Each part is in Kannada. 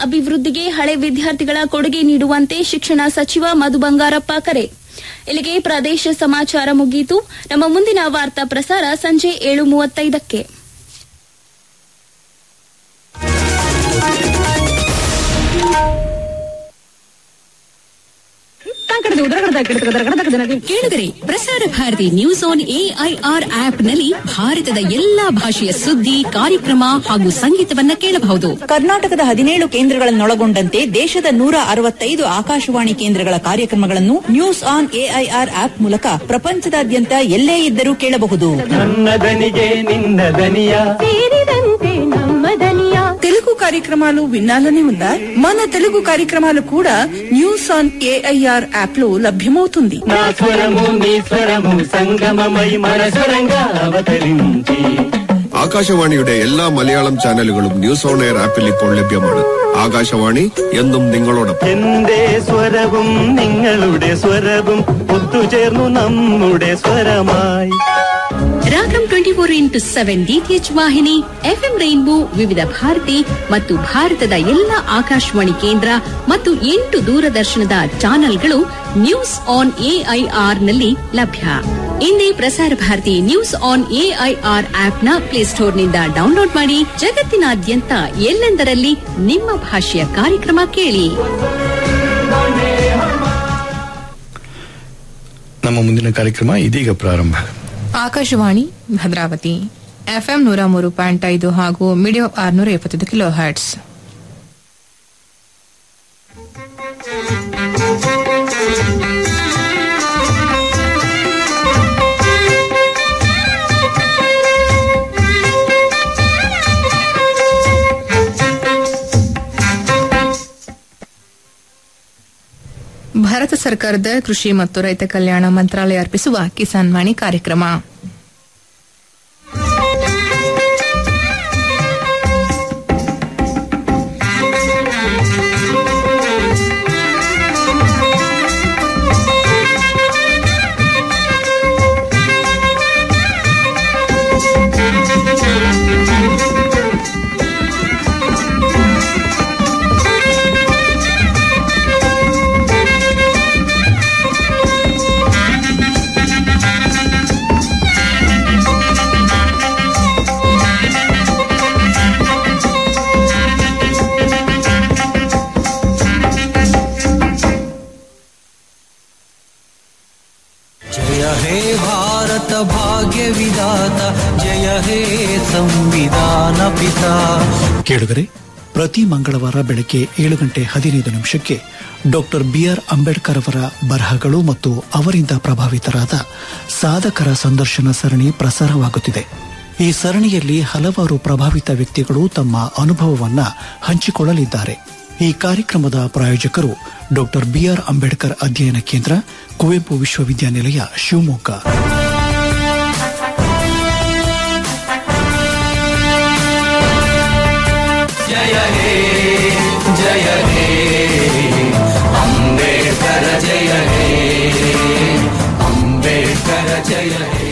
ಅಭಿವೃದ್ಧಿಗೆ ಹಳೆ ವಿದ್ಯಾರ್ಥಿಗಳ ಕೊಡುಗೆ ನೀಡುವಂತೆ ಶಿಕ್ಷಣ ಸಚಿವ ಮಧು ಬಂಗಾರಪ್ಪ ಕರೆ ಇಲ್ಲಿಗೆ ಪ್ರದೇಶ ಸಮಾಚಾರ ಮುಗಿಯಿತು ನಮ್ಮ ಮುಂದಿನ ವಾರ್ತಾ ಪ್ರಸಾರ ಸಂಜೆ ಏಳು ಮೂವತ್ತೈದಕ್ಕೆ ಕೇಳಿದರೆ ಪ್ರಸಾರ ಭಾರತಿ ನ್ಯೂಸ್ ಆನ್ ಎಐಆರ್ ಆಪ್ನಲ್ಲಿ ಭಾರತದ ಎಲ್ಲಾ ಭಾಷೆಯ ಸುದ್ದಿ ಕಾರ್ಯಕ್ರಮ ಹಾಗೂ ಸಂಗೀತವನ್ನ ಕೇಳಬಹುದು ಕರ್ನಾಟಕದ ಹದಿನೇಳು ಕೇಂದ್ರಗಳನ್ನೊಳಗೊಂಡಂತೆ ದೇಶದ ನೂರ ಅರವತ್ತೈದು ಆಕಾಶವಾಣಿ ಕೇಂದ್ರಗಳ ಕಾರ್ಯಕ್ರಮಗಳನ್ನು ನ್ಯೂಸ್ ಆನ್ ಎಐಆರ್ ಆಪ್ ಮೂಲಕ ಪ್ರಪಂಚದಾದ್ಯಂತ ಎಲ್ಲೇ ಇದ್ದರೂ ಕೇಳಬಹುದು ನನ್ನ దనిగే నిన్న దనియా తెలుగు కార్యక్రమాలు వినాలని ఉందా మన తెలుగు కార్యక్రమాలు కూడా న్యూస్ ఆన్ ఏఐఆర్ యాప్ లో లభ్యమవుతుంది నా స్వరము నీ స్వరము సంగమమై మన స్వరంగా అవతరించి ആകാശവാണിയുടെ എല്ലാ മലയാളം ചാനലുകളും ന്യൂസ് ഓൺ എയർ ആപ്പിൽ ഇപ്പോൾ ലഭ്യമാണ് ആകാശവാണി എന്നും നിങ്ങളോടൊപ്പം എന്റെ സ്വരവും നിങ്ങളുടെ സ്വരവും ഒത്തുചേർന്നു നമ്മുടെ സ്വരമായി Ragam twenty four into seven DTH ವಾಹಿನಿ ಎಫ್ಎಂ ರೈನ್ಬೋ ವಿವಿಧ ಭಾರತಿ ಮತ್ತು ಭಾರತದ ಎಲ್ಲ ಆಕಾಶವಾಣಿ ಕೇಂದ್ರ ಮತ್ತು ಎಂಟು ದೂರದರ್ಶನದ ಚಾನೆಲ್ಗಳು ನ್ಯೂಸ್ ಆನ್ ಎಐಆರ್ ನಲ್ಲಿ ಲಭ್ಯ ಇಂದೇ Prasar Bharati news on AIR ಆಪ್ನ ಪ್ಲೇಸ್ಟೋರ್ನಿಂದ ಡೌನ್ಲೋಡ್ ಮಾಡಿ ಜಗತ್ತಿನಾದ್ಯಂತ ಎಲ್ಲೆಂದರಲ್ಲಿ ನಿಮ್ಮ ಭಾಷೆಯ ಕಾರ್ಯಕ್ರಮ ಕೇಳಿ ನಮ್ಮ ಮುಂದಿನ ಕಾರ್ಯಕ್ರಮ ಇದೀಗ ಪ್ರಾರಂಭ ಆಕಾಶವಾಣಿ ಭದ್ರಾವತಿ ಎಫ್ಎಂ ನೂರ ಮೂರು ಪಾಯಿಂಟ್ ಐದು ಹಾಗೂ ಮೀಡಿಯಂ ಆರ್ನೂರ ಎಪ್ಪತ್ತೈದು ಕಿಲೋ ಹರ್ಟ್ಸ್ ಭಾರತ ಸರ್ಕಾರದ ಕೃಷಿ ಮತ್ತು ರೈತ ಕಲ್ಯಾಣ ಮಂತ್ರಾಲಯ ಅರ್ಪಿಸುವ ಕಿಸಾನ್ ವಾಣಿ ಕಾರ್ಯಕ್ರಮ जय हे भारत भाग्य विधाता जय हे ಸಂವಿಧಾನ ಪಿತಾ ಕೇಳಿದರೆ ಪ್ರತಿ ಮಂಗಳವಾರ ಬೆಳಗ್ಗೆ ಏಳು ಗಂಟೆ ಹದಿನೈದು ನಿಮಿಷಕ್ಕೆ ಡಾಕ್ಟರ್ ಬಿಆರ್ ಅಂಬೇಡ್ಕರ್ ಅವರ ಬರಹಗಳು ಮತ್ತು ಅವರಿಂದ ಪ್ರಭಾವಿತರಾದ ಸಾಧಕರ ಸಂದರ್ಶನ ಸರಣಿ ಪ್ರಸಾರವಾಗುತ್ತಿದೆ ಈ ಸರಣಿಯಲ್ಲಿ ಹಲವಾರು ಪ್ರಭಾವಿತ ವ್ಯಕ್ತಿಗಳು ತಮ್ಮ ಅನುಭವವನ್ನ ಹಂಚಿಕೊಳ್ಳಲಿದ್ದಾರೆ ಈ ಕಾರ್ಯಕ್ರಮದ ಪ್ರಾಯೋಜಕರು ಡಾಕ್ಟರ್ ಬಿಆರ್ ಅಂಬೇಡ್ಕರ್ ಅಧ್ಯಯನ ಕೇಂದ್ರ ಕುವೆಂಪು ವಿಶ್ವವಿದ್ಯಾನಿಲಯ ಶಿವಮೊಗ್ಗ ಜಯ ಹೇ ಜಯ ಹೇ ಅಂಬೇಡ್ಕರ ಜಯ ಹೇ ಅಂಬೇಡ್ಕರ ಜಯ ಹೇ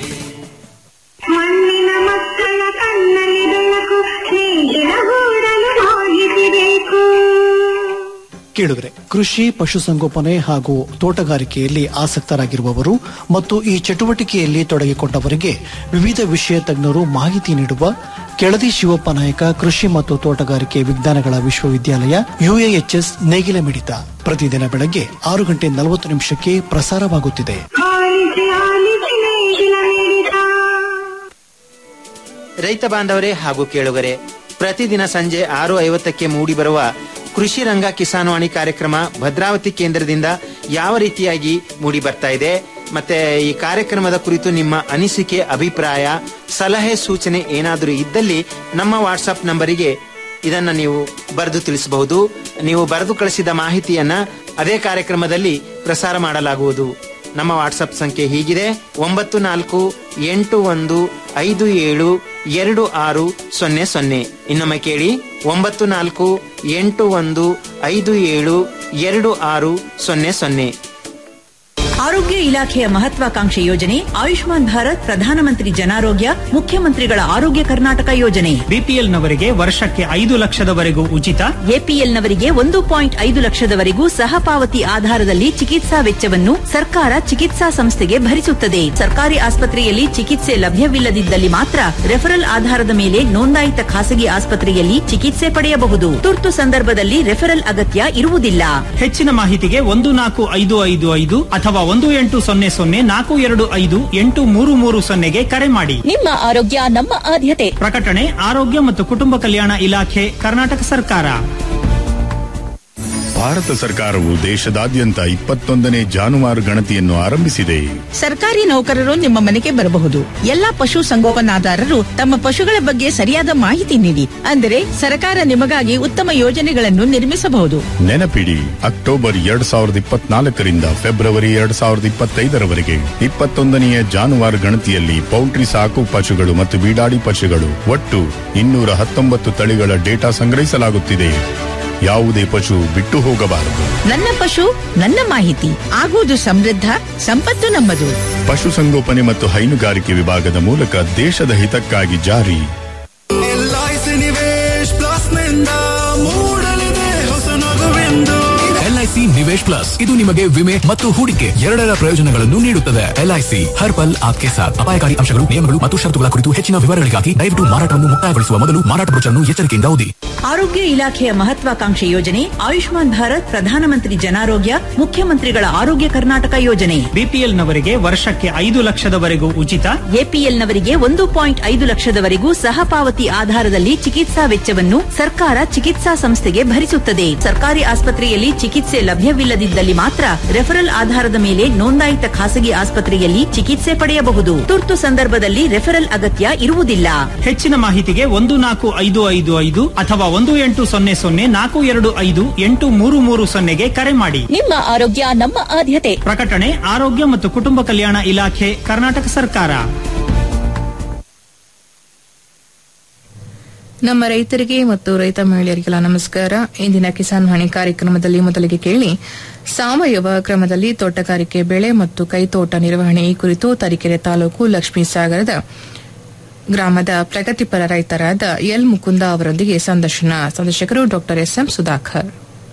ಮಣ್ಣಿನ ಮಕ್ಕಳ ಕಣ್ಣಲ್ಲಿ ಬೆಳಕು ನೇಗಿಲ ಗೂಡಲು ಹೋಗಿಸಬೇಕು ಕೇಳಿದ್ರೆ ಕೃಷಿ ಪಶುಸಂಗೋಪನೆ ಹಾಗೂ ತೋಟಗಾರಿಕೆಯಲ್ಲಿ ಆಸಕ್ತರಾಗಿರುವವರು ಮತ್ತು ಈ ಚಟುವಟಿಕೆಯಲ್ಲಿ ತೊಡಗಿಕೊಂಡವರಿಗೆ ವಿವಿಧ ವಿಷಯ ತಜ್ಞರು ಮಾಹಿತಿ ನೀಡುವ ಕೆಳದಿ ಶಿವಪ್ಪ ನಾಯಕ ಕೃಷಿ ಮತ್ತು ತೋಟಗಾರಿಕೆ ವಿಜ್ಞಾನಗಳ ವಿಶ್ವವಿದ್ಯಾಲಯ ಯುಎಎಚ್ಎಸ್ ನೇಗಿಲ ಮಿಡಿತ ಪ್ರತಿದಿನ ಬೆಳಗ್ಗೆ ಆರು ಗಂಟೆ ನಲವತ್ತು ನಿಮಿಷಕ್ಕೆ ಪ್ರಸಾರವಾಗುತ್ತಿದೆ ಆಲಿಸಿ ಆಲಿಸಿ ನೇಗಿಲ ಮಿಡಿತ ರೈತ ಬಾಂಧವರೇ ಹಾಗೂ ಕೇಳುಗರೆ ಪ್ರತಿದಿನ ಸಂಜೆ ಆರು ಐವತ್ತಕ್ಕೆ ಮೂಡಿಬರುವ ಕೃಷಿ ರಂಗ ಕಿಸಾನ್ವಾಣಿ ಕಾರ್ಯಕ್ರಮ ಭದ್ರಾವತಿ ಕೇಂದ್ರದಿಂದ ಯಾವ ರೀತಿಯಾಗಿ ಮೂಡಿ ಬರ್ತಾ ಇದೆ ಮತ್ತೆ ಈ ಕಾರ್ಯಕ್ರಮದ ಕುರಿತು ನಿಮ್ಮ ಅನಿಸಿಕೆ ಅಭಿಪ್ರಾಯ ಸಲಹೆ ಸೂಚನೆ ಏನಾದರೂ ಇದ್ದಲ್ಲಿ ನಮ್ಮ ವಾಟ್ಸಪ್ ನಂಬರಿಗೆ ಇದನ್ನ ನೀವು ಬರೆದು ತಿಳಿಸಬಹುದು ನೀವು ಬರೆದು ಕಳಿಸಿದ ಮಾಹಿತಿಯನ್ನ ಅದೇ ಕಾರ್ಯಕ್ರಮದಲ್ಲಿ ಪ್ರಸಾರ ಮಾಡಲಾಗುವುದು ನಮ್ಮ ವಾಟ್ಸಪ್ ಸಂಖ್ಯೆ ಹೀಗಿದೆ ಒಂಬತ್ತು ನಾಲ್ಕು ಎಂಟು ಒಂದು ಐದು ಏಳು ಎರಡು ಆರು ಸೊನ್ನೆ ಸೊನ್ನೆ ಇನ್ನೊಮ್ಮೆ ಕೇಳಿ ಒಂಬತ್ತು ನಾಲ್ಕು ಎಂಟು ಒಂದು ಐದು ಏಳು ಎರಡು ಆರು ಸೊನ್ನೆ ಸೊನ್ನೆ ಆರೋಗ್ಯ ಇಲಾಖೆಯ ಮಹತ್ವಾಕಾಂಕ್ಷೆ ಯೋಜನೆ ಆಯುಷ್ಮಾನ್ ಭಾರತ್ ಪ್ರಧಾನಮಂತ್ರಿ ಜನಾರೋಗ್ಯ ಮುಖ್ಯಮಂತ್ರಿಗಳ ಆರೋಗ್ಯ ಕರ್ನಾಟಕ ಯೋಜನೆ ಬಿಪಿಎಲ್ನವರಿಗೆ ವರ್ಷಕ್ಕೆ ಐದು ಲಕ್ಷದವರೆಗೂ ಉಚಿತ ಎಪಿಎಲ್ನವರಿಗೆ ಒಂದು ಪಾಯಿಂಟ್ ಐದು ಲಕ್ಷದವರೆಗೂ ಸಹಪಾವತಿ ಆಧಾರದಲ್ಲಿ ಚಿಕಿತ್ಸಾ ವೆಚ್ಚವನ್ನು ಸರ್ಕಾರ ಚಿಕಿತ್ಸಾ ಸಂಸ್ಥೆಗೆ ಭರಿಸುತ್ತದೆ ಸರ್ಕಾರಿ ಆಸ್ಪತ್ರೆಯಲ್ಲಿ ಚಿಕಿತ್ಸೆ ಲಭ್ಯವಿಲ್ಲದಿದ್ದಲ್ಲಿ ಮಾತ್ರ ರೆಫರಲ್ ಆಧಾರದ ಮೇಲೆ ನೋಂದಾಯಿತ ಖಾಸಗಿ ಆಸ್ಪತ್ರೆಯಲ್ಲಿ ಚಿಕಿತ್ಸೆ ಪಡೆಯಬಹುದು ತುರ್ತು ಸಂದರ್ಭದಲ್ಲಿ ರೆಫರಲ್ ಅಗತ್ಯ ಇರುವುದಿಲ್ಲ ಹೆಚ್ಚಿನ ಮಾಹಿತಿಗೆ ಒಂದು ನಾಲ್ಕು ಐದು ಐದು ಐದು ಅಥವಾ ಒಂದು ಎಂಟು ಸೊನ್ನೆ ಸೊನ್ನೆ ನಾಲ್ಕು ಎರಡು ಐದು ಎಂಟು ಮೂರು ಮೂರು ಸೊನ್ನೆಗೆ ಕರೆ ಮಾಡಿ ನಿಮ್ಮ ಆರೋಗ್ಯ ನಮ್ಮ ಆದ್ಯತೆ ಪ್ರಕಟಣೆ ಆರೋಗ್ಯ ಮತ್ತು ಕುಟುಂಬ ಕಲ್ಯಾಣ ಇಲಾಖೆ ಕರ್ನಾಟಕ ಸರ್ಕಾರ ಭಾರತ ಸರ್ಕಾರವು ದೇಶದಾದ್ಯಂತ ಇಪ್ಪತ್ತೊಂದನೇ ಜಾನುವಾರು ಗಣತಿಯನ್ನು ಆರಂಭಿಸಿದೆ ಸರ್ಕಾರಿ ನೌಕರರು ನಿಮ್ಮ ಮನೆಗೆ ಬರಬಹುದು ಎಲ್ಲಾ ಪಶು ಸಂಗೋಪನಾದಾರರು ತಮ್ಮ ಪಶುಗಳ ಬಗ್ಗೆ ಸರಿಯಾದ ಮಾಹಿತಿ ನೀಡಿ ಅಂದರೆ ಸರ್ಕಾರ ನಿಮಗಾಗಿ ಉತ್ತಮ ಯೋಜನೆಗಳನ್ನು ನಿರ್ಮಿಸಬಹುದು ನೆನಪಿಡಿ ಅಕ್ಟೋಬರ್ ಎರಡ್ ಸಾವಿರದ ಇಪ್ಪತ್ನಾಲ್ಕರಿಂದ ಫೆಬ್ರವರಿ ಎರಡ್ ಸಾವಿರದ ಇಪ್ಪತ್ತೈದರವರೆಗೆ ಇಪ್ಪತ್ತೊಂದನೆಯ ಜಾನುವಾರು ಗಣತಿಯಲ್ಲಿ ಪೌಲ್ಟ್ರಿ ಸಾಕು ಪಶುಗಳು ಮತ್ತು ಬೀಡಾಡಿ ಪಶುಗಳು ಒಟ್ಟು ಇನ್ನೂರ ಹತ್ತೊಂಬತ್ತು ತಳಿಗಳ ಡೇಟಾ ಸಂಗ್ರಹಿಸಲಾಗುತ್ತಿದೆ ಯಾವುದೇ ಪಶು ಬಿಟ್ಟು ಹೋಗಬಾರದು ನನ್ನ ಪಶು ನನ್ನ ಮಾಹಿತಿ ಆಗುವುದು ಸಮೃದ್ಧ ಸಂಪತ್ತು ನಮ್ಮದು ಪಶುಸಂಗೋಪನೆ ಮತ್ತು ಹೈನುಗಾರಿಕೆ ವಿಭಾಗದ ಮೂಲಕ ದೇಶದ ಹಿತಕ್ಕಾಗಿ ಜಾರಿ ಎಲ್ಐಸಿ ನಿವೇಶ್ ಪ್ಲಸ್ ನಿಂದ ಮೂಡಲಿದೆ ಹೊಸ ನಗುವೆಂದು ಎಲ್ಐಸಿ ನಿವೇಶ್ ಪ್ಲಸ್ ಇದು ನಿಮಗೆ ವಿಮೆ ಮತ್ತು ಹೂಡಿಕೆ ಎರಡರ ಪ್ರಯೋಜನಗಳನ್ನು ನೀಡುತ್ತದೆ ಎಲ್ಐಸಿ ಹರ್ ಪಲ್ ಆಪ್ಕೆ ಸಾಥ್ ಅಪಾಯಕಾರಿ ಅಂಶಗಳು ನಿಯಮಗಳು ಮತ್ತು ಷರತ್ತುಗಳ ಕುರಿತು ಹೆಚ್ಚಿನ ವಿವರಗಳಿಗಾಗಿ ದಯವಿಟ್ಟು ಮಾರಾಟವನ್ನು ಮುಕ್ತಾಯಗೊಳಿಸುವ ಮೊದಲು ಮಾರಾಟ ಬ್ರೋಚರ್ನ್ನು ಎಚ್ಚರಿಕೆಯಿಂದ ಓದಿ ಆರೋಗ್ಯ ಇಲಾಖೆಯ ಮಹತ್ವಾಕಾಂಕ್ಷೆ ಯೋಜನೆ ಆಯುಷ್ಮಾನ್ ಭಾರತ್ ಪ್ರಧಾನಮಂತ್ರಿ ಜನಾರೋಗ್ಯ ಮುಖ್ಯಮಂತ್ರಿಗಳ ಆರೋಗ್ಯ ಕರ್ನಾಟಕ ಯೋಜನೆ ಬಿಪಿಎಲ್ನವರಿಗೆ ವರ್ಷಕ್ಕೆ ಐದು ಲಕ್ಷದವರೆಗೂ ಉಚಿತ ಎಪಿಎಲ್ನವರಿಗೆ ಒಂದು ಪಾಯಿಂಟ್ ಐದು ಲಕ್ಷದವರೆಗೂ ಸಹಪಾವತಿ ಆಧಾರದಲ್ಲಿ ಚಿಕಿತ್ಸಾ ವೆಚ್ಚವನ್ನು ಸರ್ಕಾರ ಚಿಕಿತ್ಸಾ ಸಂಸ್ಥೆಗೆ ಭರಿಸುತ್ತದೆ ಸರ್ಕಾರಿ ಆಸ್ಪತ್ರೆಯಲ್ಲಿ ಚಿಕಿತ್ಸೆ ಲಭ್ಯವಿಲ್ಲದಿದ್ದಲ್ಲಿ ಮಾತ್ರ ರೆಫರಲ್ ಆಧಾರದ ಮೇಲೆ ನೋಂದಾಯಿತ ಖಾಸಗಿ ಆಸ್ಪತ್ರೆಯಲ್ಲಿ ಚಿಕಿತ್ಸೆ ಪಡೆಯಬಹುದು ತುರ್ತು ಸಂದರ್ಭದಲ್ಲಿ ರೆಫರಲ್ ಅಗತ್ಯ ಇರುವುದಿಲ್ಲ ಹೆಚ್ಚಿನ ಮಾಹಿತಿಗೆ ಒಂದು ನಾಲ್ಕು ಐದು ಐದು ಐದು ಅಥವಾ ಒಂದು ಎಂಟು ಸೊನ್ನೆ ಸೊನ್ನೆ ನಾಲ್ಕು ಎರಡು ಐದು ಎಂಟು ಮೂರು ಮೂರು ಸೊನ್ನೆಗೆ ಕರೆ ಮಾಡಿ ನಿಮ್ಮ ಆರೋಗ್ಯ ನಮ್ಮ ಆದ್ಯತೆ ಪ್ರಕಟಣೆ ಆರೋಗ್ಯ ಮತ್ತು ಕುಟುಂಬ ಕಲ್ಯಾಣ ಇಲಾಖೆ ಕರ್ನಾಟಕ ಸರ್ಕಾರ ನಮ್ಮ ರೈತರಿಗೆ ಮತ್ತು ರೈತ ಮಹಿಳೆಯರಿಗೆಲ್ಲ ನಮಸ್ಕಾರ ಇಂದಿನ ಕಿಸಾನ್ ವಾಣಿ ಕಾರ್ಯಕ್ರಮದಲ್ಲಿ ಮೊದಲಿಗೆ ಕೇಳಿ ಸಾವಯವ ಕ್ರಮದಲ್ಲಿ ತೋಟಗಾರಿಕೆ ಬೆಳೆ ಮತ್ತು ಕೈತೋಟ ನಿರ್ವಹಣೆ ಈ ಕುರಿತು ತರೀಕೆರೆ ತಾಲೂಕು ಲಕ್ಷ್ಮೀ ಸಾಗರದ ಗ್ರಾಮದ ಪ್ರಗತಿಪರ ರೈತರಾದ ಎಲ್ ಮುಕುಂದ ಅವರೊಂದಿಗೆ ಸಂದರ್ಶನ ಸಂದರ್ಶಕರು ಡಾ ಎಸ್ಎಂ ಸುಧಾಕರ್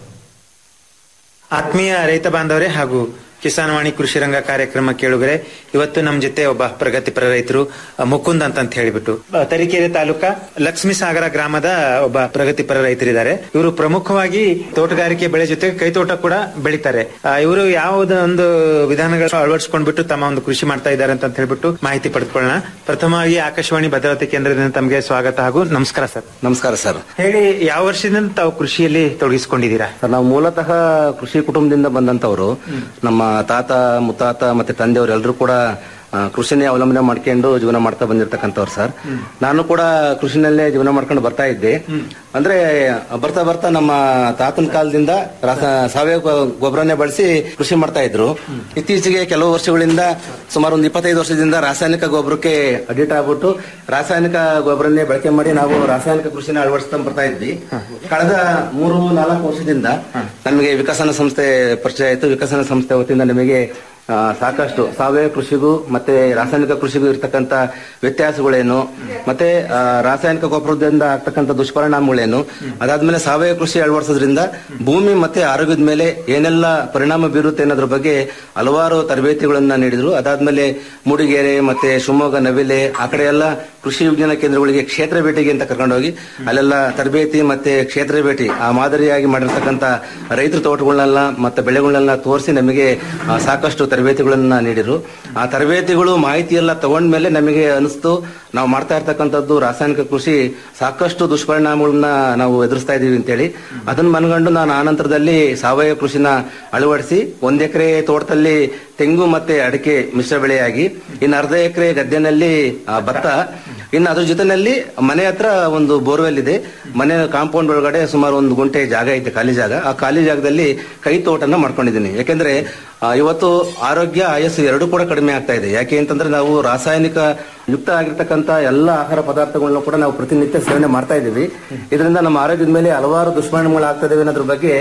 ಆತ್ಮೀಯ ರೈತ ಬಾಂಧವರೇ ಹಾಗೂ ಕಿಸಾನ್ ವಾಣಿ ಕೃಷಿ ರಂಗ ಕಾರ್ಯಕ್ರಮ ಕೇಳುಗರೆ ಇವತ್ತು ನಮ್ಮ ಜೊತೆ ಒಬ್ಬ ಪ್ರಗತಿಪರ ರೈತರು ಅ, ಮುಕುಂದ್ ಅಂತ ಅಂತ ಹೇಳಿಬಿಟ್ಟು ಅ, ತರೀಕೆರೆ ತಾಲೂಕಾ ಲಕ್ಷ್ಮೀ ಸಾಗರ ಗ್ರಾಮದ ಒಬ್ಬ ಪ್ರಗತಿಪರ ರೈತರಿದ್ದಾರೆ ಇವರು ಪ್ರಮುಖವಾಗಿ ತೋಟಗಾರಿಕೆ ಬೆಳೆ ಜೊತೆ ಕೈತೋಟ ಕೂಡ ಬೆಳಿತಾರೆ ಆ, ಇವರು ಯಾವುದೋ ಒಂದು ವಿಧಾನಗಳು ಅಳವಡಿಸಿಕೊಂಡ್ಬಿಟ್ಟು ತಮ್ಮ ಒಂದು ಕೃಷಿ ಮಾಡ್ತಾ ಇದ್ದಾರೆ ಅಂತ ಹೇಳ್ಬಿಟ್ಟು ಮಾಹಿತಿ ಪಡೆದುಕೊಳ್ಳೋಣ ಪ್ರಥಮವಾಗಿ ಆಕಾಶವಾಣಿ ಭದ್ರಾವತಿ ಕೇಂದ್ರದಿಂದ ತಮಗೆ ಸ್ವಾಗತ ಹಾಗೂ ನಮಸ್ಕಾರ ಸರ್ ನಮಸ್ಕಾರ ಸರ್ ಹೇಳಿ ಯಾವ ವರ್ಷದಿಂದ ತಾವು ಕೃಷಿಯಲ್ಲಿ ತೊಡಗಿಸಿಕೊಂಡಿದ್ದೀರಾ ಸರ್ ನಾವು ಮೂಲತಃ ಕೃಷಿ ಕುಟುಂಬದಿಂದ ಬಂದಂತವರು ನಮ್ಮ ತಾತ ಮುತ್ತಾತ ಮತ್ತೆ ತಂದೆಯವರು ಎಲ್ಲರೂ ಕೂಡ ಆ, ಕೃಷಿನೇ ಅವಲಂಬನೆ ಮಾಡ್ಕೊಂಡು ಜೀವನ ಮಾಡ್ತಾ ಬಂದಿರ್ತಕ್ಕಂಥವ್ರು ಸರ್ ನಾನು ಕೂಡ ಕೃಷಿನಲ್ಲೇ ಜೀವನ ಮಾಡ್ಕೊಂಡು ಬರ್ತಾ ಇದ್ದೆ ಅಂದ್ರೆ ಬರ್ತಾ ಬರ್ತಾ ನಮ್ಮ ತಾತನ ಕಾಲದಿಂದ ರಾಸ- ಸಾವಯವ ಗೊ- ಗೊಬ್ಬರನೇ ಬಳಸಿ ಕೃಷಿ ಮಾಡ್ತಾ ಇದ್ರು ಇತ್ತೀಚೆಗೆ ಕೆಲವು ವರ್ಷಗಳಿಂದ ಸುಮಾರು ಒಂದು ಇಪ್ಪತ್ತೈದು ವರ್ಷದಿಂದ ರಾಸಾಯನಿಕ ಗೊಬ್ಬರಕ್ಕೆ ಅಡಿಟ್ ಆಗ್ಬಿಟ್ಟು ರಾಸಾಯನಿಕ ಗೊಬ್ಬರನ್ನೇ ಬಳಕೆ ಮಾಡಿ ನಾವು ರಾಸಾಯನಿಕ ಕೃಷಿನ ಅಳವಡಿಸ್ತಾ ಬರ್ತಾ ಇದ್ವಿ ಕಳೆದ ಮೂರು ನಾಲ್ಕು ವರ್ಷದಿಂದ ನಮಗೆ ವಿಕಸನ ಸಂಸ್ಥೆ ಪರಿಚಯ ಆಯಿತು ವಿಕಸನ ಸಂಸ್ಥೆ ವತಿಯಿಂದ ನಮಗೆ ಆ, ಸಾಕಷ್ಟು ಸಾವಯವ ಕೃಷಿಗೂ ಮತ್ತೆ ರಾಸಾಯನಿಕ ಕೃಷಿಗೂ ಇರ್ತಕ್ಕಂಥ ವ್ಯತ್ಯಾಸಗಳೇನು ಮತ್ತೆ ಆ, ರಾಸಾಯನಿಕ ಗೊಬ್ಬರದಿಂದ ಆಗ್ತಕ್ಕಂಥ ದುಷ್ಪರಿಣಾಮಗಳೇನು ಅದಾದ್ಮೇಲೆ ಸಾವಯವ ಕೃಷಿ ಅಳವಡಿಸೋದ್ರಿಂದ ಭೂಮಿ ಮತ್ತೆ ಆರೋಗ್ಯದ ಮೇಲೆ ಏನೆಲ್ಲ ಪರಿಣಾಮ ಬೀರುತ್ತೆ ಅನ್ನೋದ್ರ ಬಗ್ಗೆ ಹಲವಾರು ತರಬೇತಿಗಳನ್ನ ನೀಡಿದ್ರು ಅದಾದ್ಮೇಲೆ ಮೂಡಿಗೆರೆ ಮತ್ತೆ ಶಿವಮೊಗ್ಗ ನವಿಲೆ ಆ ಕಡೆ ಎಲ್ಲ ಕೃಷಿ ವಿಜ್ಞಾನ ಕೇಂದ್ರಗಳಿಗೆ ಕ್ಷೇತ್ರ ಭೇಟಿಗೆ ಅಂತ ಕರ್ಕೊಂಡೋಗಿ ಅಲ್ಲೆಲ್ಲ ತರಬೇತಿ ಮತ್ತೆ ಕ್ಷೇತ್ರ ಭೇಟಿ ಆ ಮಾದರಿಯಾಗಿ ಮಾಡಿರ್ತಕ್ಕಂಥ ರೈತರ ತೋಟಗಳನ್ನೆಲ್ಲ ಮತ್ತೆ ಬೆಳೆಗಳನ್ನೆಲ್ಲ ತೋರಿಸಿ ನಮಗೆ ಆ, ಸಾಕಷ್ಟು ತರಬೇತಿಗಳನ್ನ ನೀಡಿರು ಆ ತರಬೇತಿಗಳು ಮಾಹಿತಿ ಎಲ್ಲ ತಗೊಂಡ್ಮೇಲೆ ನಮಗೆ ಅನಿಸ್ತು ನಾವು ಮಾಡ್ತಾ ಇರ್ತಕ್ಕಂಥದ್ದು ರಾಸಾಯನಿಕ ಕೃಷಿ ಸಾಕಷ್ಟು ದುಷ್ಪರಿಣಾಮಗಳನ್ನ ನಾವು ಎದುರಿಸ್ತಾ ಇದೀವಿ ಅಂತೇಳಿ ಅದನ್ನ ಮನಗಂಡು ನಾನು ಆನಂತರದಲ್ಲಿ ಸಾವಯವ ಕೃಷಿನ ಅಳವಡಿಸಿ ಒಂದ್ ಎಕರೆ ತೋಟದಲ್ಲಿ ತೆಂಗು ಮತ್ತೆ ಅಡಿಕೆ ಮಿಶ್ರ ಬೆಳೆಯಾಗಿ ಇನ್ನು ಅರ್ಧ ಎಕರೆ ಗದ್ದೆನಲ್ಲಿ ಆ, ಭತ್ತ ಇನ್ನು ಅದ್ರ ಜೊತೆನಲ್ಲಿ ಮನೆ ಹತ್ರ ಒಂದು ಬೋರ್ವೆಲ್ ಇದೆ ಮನೆ ಕಾಂಪೌಂಡ್ ಒಳಗಡೆ ಸುಮಾರು ಒಂದು ಗುಂಟೆ ಜಾಗ ಐತೆ ಖಾಲಿ ಜಾಗ ಆ ಖಾಲಿ ಜಾಗದಲ್ಲಿ ಕೈ ತೋಟನ ಮಾಡ್ಕೊಂಡಿದ್ದೀನಿ ಯಾಕೆಂದ್ರೆ ಆ, ಇವತ್ತು ಆರೋಗ್ಯ ಆಯಸ್ಸು ಎರಡೂ ಕೂಡ ಕಡಿಮೆ ಆಗ್ತಾ ಇದೆ ಯಾಕೆ ಅಂತಂದ್ರೆ ನಾವು ರಾಸಾಯನಿಕ ಯುಕ್ತ ಆಗಿರ್ತಕ್ಕಂಥ ಎಲ್ಲ ಆಹಾರ ಪದಾರ್ಥಗಳನ್ನ ಕೂಡ ನಾವು ಪ್ರತಿನಿತ್ಯ ಸೇವನೆ ಮಾಡ್ತಾ ಇದ್ದೀವಿ ಇದರಿಂದ ನಮ್ಮ ಆರೋಗ್ಯದ ಮೇಲೆ ಹಲವಾರು ದುಷ್ಪರಿಣಾಮಗಳು ಆಗ್ತಾ ಇದಾವೆ ಅನ್ನೋದ್ರ ಬಗ್ಗೆ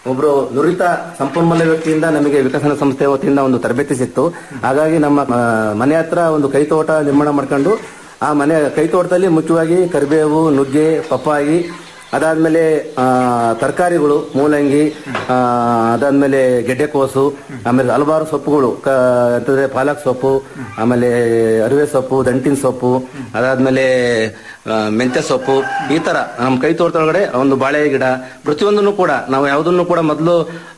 ಒಬ್ರು ನುರಿತ ಸಂಪನ್ಮೂಲ ವ್ಯಕ್ತಿಯಿಂದ ನಮಗೆ ವಿಕಸನ ಸಂಸ್ಥೆ ವತಿಯಿಂದ ಒಂದು ತರಬೇತಿ ಸಿಕ್ತು ಹಾಗಾಗಿ ನಮ್ಮ ಆ, ಮನೆ ಹತ್ರ ಒಂದು ಕೈತೋಟ ನಿರ್ಮಾಣ ಮಾಡ್ಕೊಂಡು ಆ ಮನೆ ಕೈತೋಟದಲ್ಲಿ ಮುಖ್ಯವಾಗಿ ಕರಿಬೇವು ನುಗ್ಗೆ ಪಪ್ಪಾಯಿ ಅದಾದ್ಮೇಲೆ ಆ, ತರಕಾರಿಗಳು ಮೂಲಂಗಿ ಆ, ಅದಾದ್ಮೇಲೆ ಗೆಡ್ಡೆಕೋಸು ಆಮೇಲೆ ಹಲವಾರು ಸೊಪ್ಪುಗಳು ಕ- ಅಂತಂದ್ರೆ ಪಾಲಕ್ ಸೊಪ್ಪು ಆಮೇಲೆ ಅರಿವೆ ಸೊಪ್ಪು ದಂಟಿನ ಸೊಪ್ಪು ಅದಾದ್ಮೇಲೆ ಆ, ಮೆಂತ್ಯ ಸೊಪ್ಪು ಈ ತರ ನಮ್ಮ ಕೈ ತೋಟದೊಳಗಡೆ ಒಂದು ಬಾಳೆ ಗಿಡ ಪ್ರತಿಯೊಂದನ್ನು ಕೂಡ ನಾವು ಯಾವುದನ್ನು ಕೂಡ ಮೊದಲು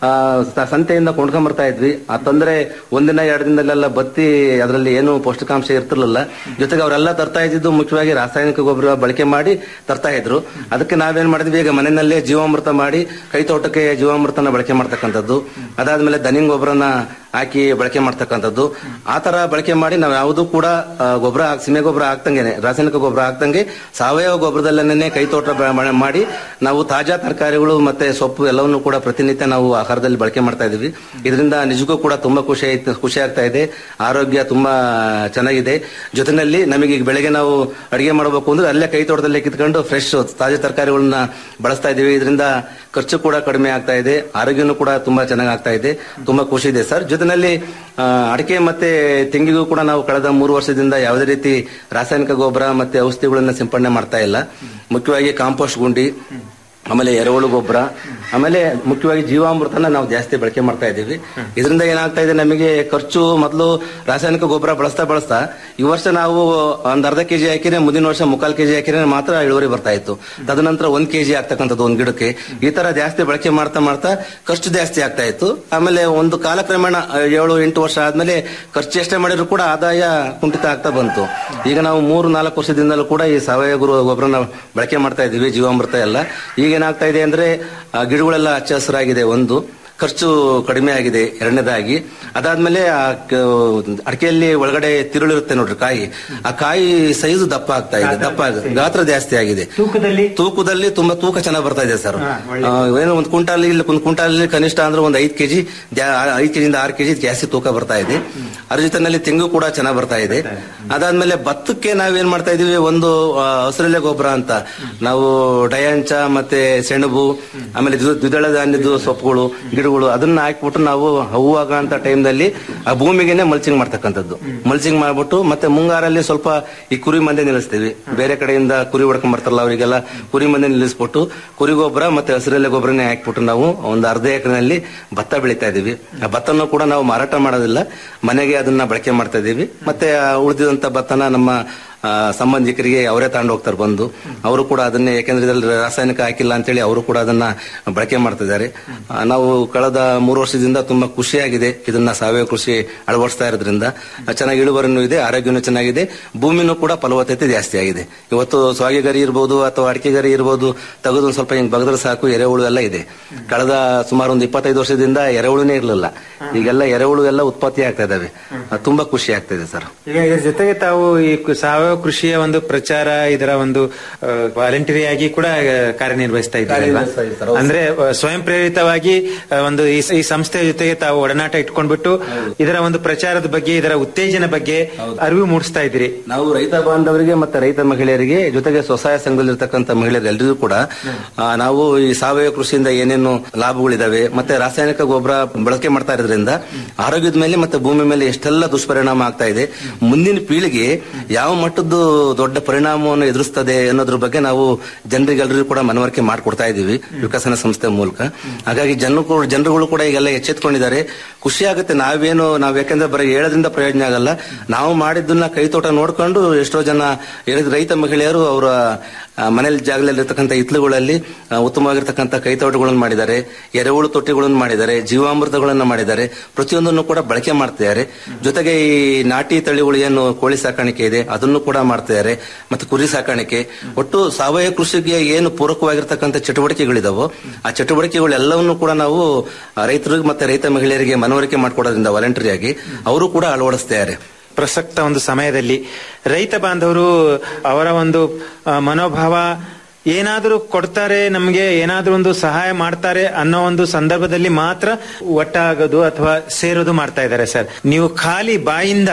ಸಂತೆಯಿಂದ ಕೊಂಡ್ಕೊಂಡ್ ಬರ್ತಾ ಇದ್ವಿ ಅಂತಂದ್ರೆ ಒಂದಿನ ಎರಡು ದಿನದಲ್ಲೆಲ್ಲ ಬತ್ತಿ ಅದರಲ್ಲಿ ಏನು ಪೌಷ್ಟಿಕಾಂಶ ಇರ್ತಿರ್ಲಿಲ್ಲ ಜೊತೆಗೆ ಅವರೆಲ್ಲ ತರ್ತಾ ಇದ್ದಿದ್ದು ಮುಖ್ಯವಾಗಿ ರಾಸಾಯನಿಕ ಗೊಬ್ಬರ ಬಳಕೆ ಮಾಡಿ ತರ್ತಾ ಇದ್ರು ಅದಕ್ಕೆ ನಾವೇನ್ ಮಾಡಿದ್ವಿ ಈಗ ಮನೆಯಲ್ಲೇ ಜೀವಾಮೃತ ಮಾಡಿ ಕೈ ತೋಟಕ್ಕೆ ಜೀವಾಮೃತನ ಬಳಕೆ ಮಾಡ್ತಕ್ಕಂಥದ್ದು ಅದಾದ್ಮೇಲೆ ದನಿಂಗ್ ಗೊಬ್ಬರನ ಹಾಕಿ ಬಳಕೆ ಮಾಡ್ತಕ್ಕಂಥದ್ದು ಆ ತರ ಬಳಕೆ ಮಾಡಿ ನಾವು ಯಾವುದು ಕೂಡ ಆ, ಗೊಬ್ಬರ ಹಾಕ್- ಸೀಮೆ ಗೊಬ್ಬರ ಹಾಕ್ದಂಗೆನೆ ರಾಸಾಯನಿಕ ಗೊಬ್ಬರ ಹಾಕ್ದಂಗೆ ಸಾವಯವ ಗೊಬ್ಬರದಲ್ಲೇನೆ ಕೈ ತೋಟ ಬ- ಬ- ಮಾಡಿ ನಾವು ತಾಜಾ ತರಕಾರಿಗಳು ಮತ್ತೆ ಸೊಪ್ಪು ಎಲ್ಲವನ್ನು ಕೂಡ ಪ್ರತಿನಿತ್ಯ ನಾವು ಆಹಾರದಲ್ಲಿ ಬಳಕೆ ಮಾಡ್ತಾ ಇದೀವಿ ಇದರಿಂದ ನಿಜಕ್ಕೂ ಕೂಡ ತುಂಬಾ ಖುಷಿ ಆಯ್ತು ಖುಷಿ ಆಗ್ತಾ ಇದೆ ಆರೋಗ್ಯ ತುಂಬಾ ಚೆನ್ನಾಗಿದೆ ಜೊತೆನಲ್ಲಿ ನಮಗೆ ಈಗ ಬೆಳಗ್ಗೆ ನಾವು ಅಡಿಗೆ ಮಾಡಬೇಕು ಅಂದ್ರೆ ಅಲ್ಲೇ ಕೈ ತೋಟದಲ್ಲೇ ಕಿತ್ಕೊಂಡು ಫ್ರೆಶ್ ತಾಜಾ ತರಕಾರಿಗಳನ್ನ ಬಳಸ್ತಾ ಇದೀವಿ ಇದರಿಂದ ಖರ್ಚು ಕೂಡ ಕಡಿಮೆ ಆಗ್ತಾ ಇದೆ ಆರೋಗ್ಯನೂ ಕೂಡ ತುಂಬಾ ಚೆನ್ನಾಗಿ ಆಗ್ತಾ ಇದೆ ತುಂಬಾ ಖುಷಿ ಇದೆ ಸರ್ ಜೊತೆನಲ್ಲಿ ಆ, ಅಡಿಕೆ ಮತ್ತೆ ತೆಂಗಿಗೂ ಕೂಡ ನಾವು ಕಳೆದ ಮೂರು ವರ್ಷದಿಂದ ಯಾವುದೇ ರೀತಿ ರಾಸಾಯನಿಕ ಗೊಬ್ಬರ ಮತ್ತೆ ಔಷಧಿಗಳನ್ನ ಸಿಂಪಡಣೆ ಮಾಡ್ತಾ ಇಲ್ಲ ಮುಖ್ಯವಾಗಿ ಕಾಂಪೋಸ್ಟ್ ಗುಂಡಿ ಆಮೇಲೆ ಎರೆಹುಳು ಗೊಬ್ಬರ ಆಮೇಲೆ ಮುಖ್ಯವಾಗಿ ಜೀವಾಮೃತನ ನಾವು ಜಾಸ್ತಿ ಬಳಕೆ ಮಾಡ್ತಾ ಇದ್ದೀವಿ ಇದರಿಂದ ಏನಾಗ್ತಾ ಇದೆ ನಮಗೆ ಖರ್ಚು ಮೊದಲು ರಾಸಾಯನಿಕ ಗೊಬ್ಬರ ಬಳಸ್ತಾ ಬಳಸ್ತಾ ಈ ವರ್ಷ ನಾವು ಒಂದ್ ಅರ್ಧ ಕೆಜಿ ಹಾಕಿದ್ರೆ ಮುಂದಿನ ವರ್ಷ ಮುಕ್ಕಾಲ್ ಕೆಜಿ ಹಾಕಿದ್ರೆ ಮಾತ್ರ ಇಳುವರಿ ಬರ್ತಾ ಇತ್ತು ತದನಂತರ ಒಂದ್ ಕೆಜಿ ಆಗ್ತಕ್ಕಂಥದ್ದು ಒಂದ್ ಗಿಡಕ್ಕೆ ಈ ತರ ಜಾಸ್ತಿ ಬಳಕೆ ಮಾಡ್ತಾ ಮಾಡ್ತಾ ಖರ್ಚು ಜಾಸ್ತಿ ಆಗ್ತಾ ಇತ್ತು ಆಮೇಲೆ ಒಂದು ಕಾಲಕ್ರಮೇಣ ಆ, ಏಳು ಎಂಟು ವರ್ಷ ಆದ್ಮೇಲೆ ಖರ್ಚು ಎಷ್ಟೇ ಮಾಡಿದ್ರು ಕೂಡ ಆದಾಯ ಕುಂಠಿತ ಆಗ್ತಾ ಬಂತು ಈಗ ನಾವು ಮೂರು ನಾಲ್ಕು ವರ್ಷದಿಂದಲೂ ಕೂಡ ಈ ಸಾವಯವ ಗುರು- ಗೊಬ್ಬರನ ಬಳಕೆ ಮಾಡ್ತಾ ಇದ್ದೀವಿ ಜೀವಾಮೃತ ಎಲ್ಲ ಈಗ ಏನಾಗ್ತಾ ಇದೆ ಅಂದ್ರೆ ಆ, ಗಿಡಗಳೆಲ್ಲ ಹಚ್ಚ ಹಸಿರಾಗಿದೆ ಒಂದು ಖರ್ಚು ಕಡಿಮೆ ಆಗಿದೆ ಎರಡನೇದಾಗಿ ಅದಾದ್ಮೇಲೆ ಆ ಕ- ಅಡಿಕೆಯಲ್ಲಿ ಒಳಗಡೆ ತಿರುಳಿರುತ್ತೆ ನೋಡ್ರಿ ಕಾಯಿ ಆ ಕಾಯಿ ಸೈಜ್ ದಪ್ಪ ಆಗ್ತಾ ಇದೆ ದಪ್ಪ ಆಗ- ಗಾತ್ರ ಜಾಸ್ತಿ ಆಗಿದೆ ತೂಕದಲ್ಲಿ ತೂಕದಲ್ಲಿ ತುಂಬಾ ತೂಕ ಚೆನ್ನಾಗಿ ಬರ್ತಾ ಇದೆ ಸರ್ ಏನು ಒಂದು ಕ್ವಿಂಟಾಲ್ ಇಲ್ಲಿ ಒಂದು ಕ್ವಿಂಟಾಲ್ ಕನಿಷ್ಠ ಅಂದ್ರೆ ಒಂದು ಐದು ಕೆಜಿ ಐದು ಕೆಜಿಯಿಂದ ಆರು ಕೆಜಿ ಜಾಸ್ತಿ ತೂಕ ಬರ್ತಾ ಇದೆ ಅದ್ರ ಜೊತೆನಲ್ಲಿ ತೆಂಗು ಕೂಡ ಚೆನ್ನಾಗಿ ಬರ್ತಾ ಇದೆ ಅದಾದ್ಮೇಲೆ ಭತ್ತಕ್ಕೆ ನಾವೇನ್ ಮಾಡ್ತಾ ಇದೀವಿ ಒಂದು ಆ, ಹಸಿರೆಲೆ ಗೊಬ್ಬರ ಅಂತ ನಾವು ಡಯಾಂಚ ಮತ್ತೆ ಸೆಣಬು ಆಮೇಲೆ ದ್ವಿ- ದ್ವಿದಳ ಧಾನ್ಯದ ಸೊಪ್ಪುಗಳು ಗಿಡಗಳು ಅದನ್ನ ಹಾಕ್ಬಿಟ್ಟು ನಾವು ಹೂವಾಗ ಅಂತ ಟೈಮ್ನಲ್ಲಿ ಆ ಭೂಮಿಗೆನೆ ಮಲ್ಚಿಂಗ್ ಮಾಡ್ತಕ್ಕಂಥದ್ದು ಮಲ್ಚಿಂಗ್ ಮಾಡ್ಬಿಟ್ಟು ಮತ್ತೆ ಮುಂಗಾರಲ್ಲಿ ಸ್ವಲ್ಪ ಈ ಕುರಿ ಮಂದೆ ನಿಲ್ಲಿಸ್ತೀವಿ ಬೇರೆ ಕಡೆಯಿಂದ ಕುರಿ ಹೊಡ್ಕೊಂಡ್ ಬರ್ತಾರಲ್ಲ ಅವರಿಗೆಲ್ಲ ಕುರಿ ಮಂದೆ ನಿಲ್ಲಿಸ್ಬಿಟ್ಟು ಕುರಿ ಗೊಬ್ಬರ ಮತ್ತೆ ಹಸಿರೆಲೆ ಗೊಬ್ಬರನೇ ಹಾಕ್ಬಿಟ್ಟು ನಾವು ಒಂದು ಅರ್ಧ ಎಕರೆನಲ್ಲಿ ಭತ್ತ ಬೆಳೀತಾ ಇದೀವಿ ಆ ಭತ್ತನೂ ಕೂಡ ನಾವು ಮಾರಾಟ ಮಾಡೋದಿಲ್ಲ ಮನೆಗೆ ಅದನ್ನ ಬಳಕೆ ಮಾಡ್ತಾ ಇದೀವಿ ಮತ್ತೆ ಆ ಉಳಿದಿದಂತ ಭತ್ತನ ನಮ್ಮ ಆ, ಸಂಬಂಧಿಕರಿಗೆ ಅವರೇ ತಗೊಂಡು ಹೋಗ್ತಾರೆ ಬಂದು ಅವರು ಕೂಡ ಅದನ್ನೇ ಯಾಕೆಂದ್ರೆ ಇದ್ರಲ್ಲಿ ರಾಸಾಯನಿಕ ಹಾಕಿಲ್ಲ ಅಂತೇಳಿ ಅವರು ಕೂಡ ಅದನ್ನ ಬಳಕೆ ಮಾಡ್ತಿದ್ದಾರೆ ಆ, ನಾವು ಕಳೆದ ಮೂರು ವರ್ಷದಿಂದ ತುಂಬಾ ಖುಷಿಯಾಗಿದೆ ಇದನ್ನ ಸಾವಯವ ಕೃಷಿ ಅಳವಡಿಸ್ತಾ ಇರೋದ್ರಿಂದ ಆ, ಚೆನ್ನಾಗಿ ಇಳುವರಿನೂ ಇದೆ ಆರೋಗ್ಯನೂ ಚೆನ್ನಾಗಿದೆ ಭೂಮಿನೂ ಕೂಡ ಫಲವತ್ತತೆ ಜಾಸ್ತಿ ಆಗಿದೆ ಇವತ್ತು ಸ್ವಾಗಿ ಗರಿ ಇರ್ಬೋದು ಅಥವಾ ಅಡಿಕೆ ಗರಿ ಇರ್ಬೋದು ತೆಗೆದು ಒಂದ್ ಸ್ವಲ್ಪ ಹಿಂಗ್ ಬಗದ್ರೆ ಸಾಕು ಎರೆಹುಳು ಎಲ್ಲ ಇದೆ ಕಳೆದ ಸುಮಾರು ಒಂದು ಇಪ್ಪತ್ತೈದು ವರ್ಷದಿಂದ ಎರೆಹುಳುನೇ ಇರಲಿಲ್ಲ ಈಗೆಲ್ಲ ಎರೆಹುಳು ಎಲ್ಲ ಉತ್ಪತ್ತಿ ಆಗ್ತಾ ಇದಾವೆ ಆ, ತುಂಬಾ ಖುಷಿ ಆಗ್ತಾ ಇದೆ ಸರ್ ಈಗ ಇದ್ರ ಜೊತೆಗೆ ತಾವು ಈ ಕು- ಸಾವಯವ ಕೃಷಿಯ ಒಂದು ಪ್ರಚಾರ ಇದರ ಒಂದು ವಾಲಂಟರಿ ಆಗಿ ಕೂಡ ಆ, ಕಾರ್ಯನಿರ್ವಹಿಸ್ತಾ ಇದ್ದೀರಲ್ವಾ ಕಾರ್ಯನಿರ್ವಹಿಸ್ತಾ ಇದ್ದಾರೆ, ಹೌದು. ಅಂದ್ರೆ ಆ, ಸ್ವಯಂ ಪ್ರೇರಿತವಾಗಿ ಆ, ಒಂದು ಈ ಸ- ಈ ಸಂಸ್ಥೆಯ ಜೊತೆಗೆ ತಾವು ಒಡನಾಟ ಇಟ್ಕೊಂಡ್ಬಿಟ್ಟು ಇದರ ಒಂದು ಪ್ರಚಾರದ ಬಗ್ಗೆ ಇದರ ಉತ್ತೇಜನ ಬಗ್ಗೆ ಅರಿವು ಮೂಡಿಸ್ತಾ ಇದ್ದೀರಿ ನಾವು ರೈತ ಬಾಂಧವರಿಗೆ ಮತ್ತೆ ರೈತ ಮಹಿಳೆಯರಿಗೆ ಜೊತೆಗೆ ಸ್ವಸಹಾಯ ಸಂಘದಲ್ಲಿರ್ತಕ್ಕಂಥ ಮಹಿಳೆಯರು ಎಲ್ರಿಗೂ ಕೂಡ ಆ, ನಾವು ಈ ಸಾವಯವ ಕೃಷಿಯಿಂದ ಏನೇನು ಲಾಭಗಳಿದಾವೆ ಮತ್ತೆ ರಾಸಾಯನಿಕ ಗೊಬ್ಬರ ಬಳಕೆ ಮಾಡ್ತಾ ಇರೋದ್ರಿಂದ ಆರೋಗ್ಯದ ಮೇಲೆ ಮತ್ತೆ ಭೂಮಿ ಮೇಲೆ ಎಷ್ಟೆಲ್ಲ ದುಷ್ಪರಿಣಾಮ ಆಗ್ತಾ ಇದೆ ಮುಂದಿನ ಪೀಳಿಗೆ ಯಾವ ಮಟ್ಟದ್ದು ದೊಡ್ಡ ಪರಿಣಾಮವನ್ನು ಎದುರಿಸ್ತದೆ ಅನ್ನೋದ್ರ ಬಗ್ಗೆ ನಾವು ಜನರಿಗೆಲ್ಲರಿಗೂ ಕೂಡ ಮನವರಿಕೆ ಮಾಡಿಕೊಡ್ತಾ ಇದೀವಿ ವಿಕಸನ ಸಂಸ್ಥೆ ಮೂಲಕ ಹಾಗಾಗಿ ಜನರು ಜನರುಗಳು ಕೂಡ ಈಗೆಲ್ಲ ಎಚ್ಚೆತ್ಕೊಂಡಿದ್ದಾರೆ ಖುಷಿ ಆಗುತ್ತೆ ನಾವೇನು ನಾವ್ ಯಾಕಂದ್ರೆ ಬರೀ ಹೇಳೋದ್ರಿಂದ ಪ್ರಯೋಜನ ಆಗಲ್ಲ ನಾವು ಮಾಡಿದ್ದನ್ನ ಕೈ ತೋಟ ನೋಡ್ಕೊಂಡು ಎಷ್ಟೋ ಜನ ಹೇಳಿದ ರೈತ ಮಹಿಳೆಯರು ಅವರ ಮನೇಲಿ ಜಾಗದಲ್ಲಿ ಇರ್ತಕ್ಕಂಥ ಇತ್ಲುಗಳಲ್ಲಿ ಆ, ಉತ್ತಮವಾಗಿರ್ತಕ್ಕಂಥ ಕೈ ತೋಟಗಳನ್ನು ಮಾಡಿದ್ದಾರೆ ಎರೆಹುಳು ತೊಟ್ಟಿಗಳನ್ನು ಮಾಡಿದ್ದಾರೆ ಜೀವಾಮೃತಗಳನ್ನ ಮಾಡಿದ್ದಾರೆ ಪ್ರತಿಯೊಂದನ್ನು ಕೂಡ ಬಳಕೆ ಮಾಡ್ತಿದ್ದಾರೆ ಜೊತೆಗೆ ಈ ನಾಟಿ ತಳಿಗಳು ಏನು ಕೋಳಿ ಸಾಕಾಣಿಕೆ ಇದೆ ಅದನ್ನು ಕೂಡ ಮಾಡ್ತಿದ್ದಾರೆ ಮತ್ತೆ ಕುರಿ ಸಾಕಾಣಿಕೆ ಒಟ್ಟು ಸಾವಯವ ಕೃಷಿಗೆ ಏನು ಪೂರಕವಾಗಿರ್ತಕ್ಕಂಥ ಚಟುವಟಿಕೆಗಳಿದಾವೋ ಆ ಚಟುವಟಿಕೆಗಳೆಲ್ಲವನ್ನು ಕೂಡ ನಾವು ಆ, ರೈತರಿಗೆ ಮತ್ತೆ ರೈತ ಮಹಿಳೆಯರಿಗೆ ಮನವರಿಕೆ ಮಾಡಿಕೊಡೋದ್ರಿಂದ ವಾಲಂಟರಿಯಾಗಿ ಅವರು ಕೂಡ ಅಳವಡಿಸ್ತಿದ್ದಾರೆ ಪ್ರಸಕ್ತ ಒಂದು ಸಮಯದಲ್ಲಿ ರೈತ ಬಾಂಧವರು ಅವರ ಒಂದು ಆ, ಮನೋಭಾವ ಏನಾದರೂ ಕೊಡ್ತಾರೆ ನಮಗೆ ಏನಾದ್ರೂ ಒಂದು ಸಹಾಯ ಮಾಡ್ತಾರೆ ಅನ್ನೋ ಒಂದು ಸಂದರ್ಭದಲ್ಲಿ ಮಾತ್ರ ಒಟ್ಟಾಗೋದು ಅಥವಾ ಸೇರೋದು ಮಾಡ್ತಾ ಇದ್ದಾರೆ ಸರ್ ನೀವು ಖಾಲಿ ಬಾಯಿಂದ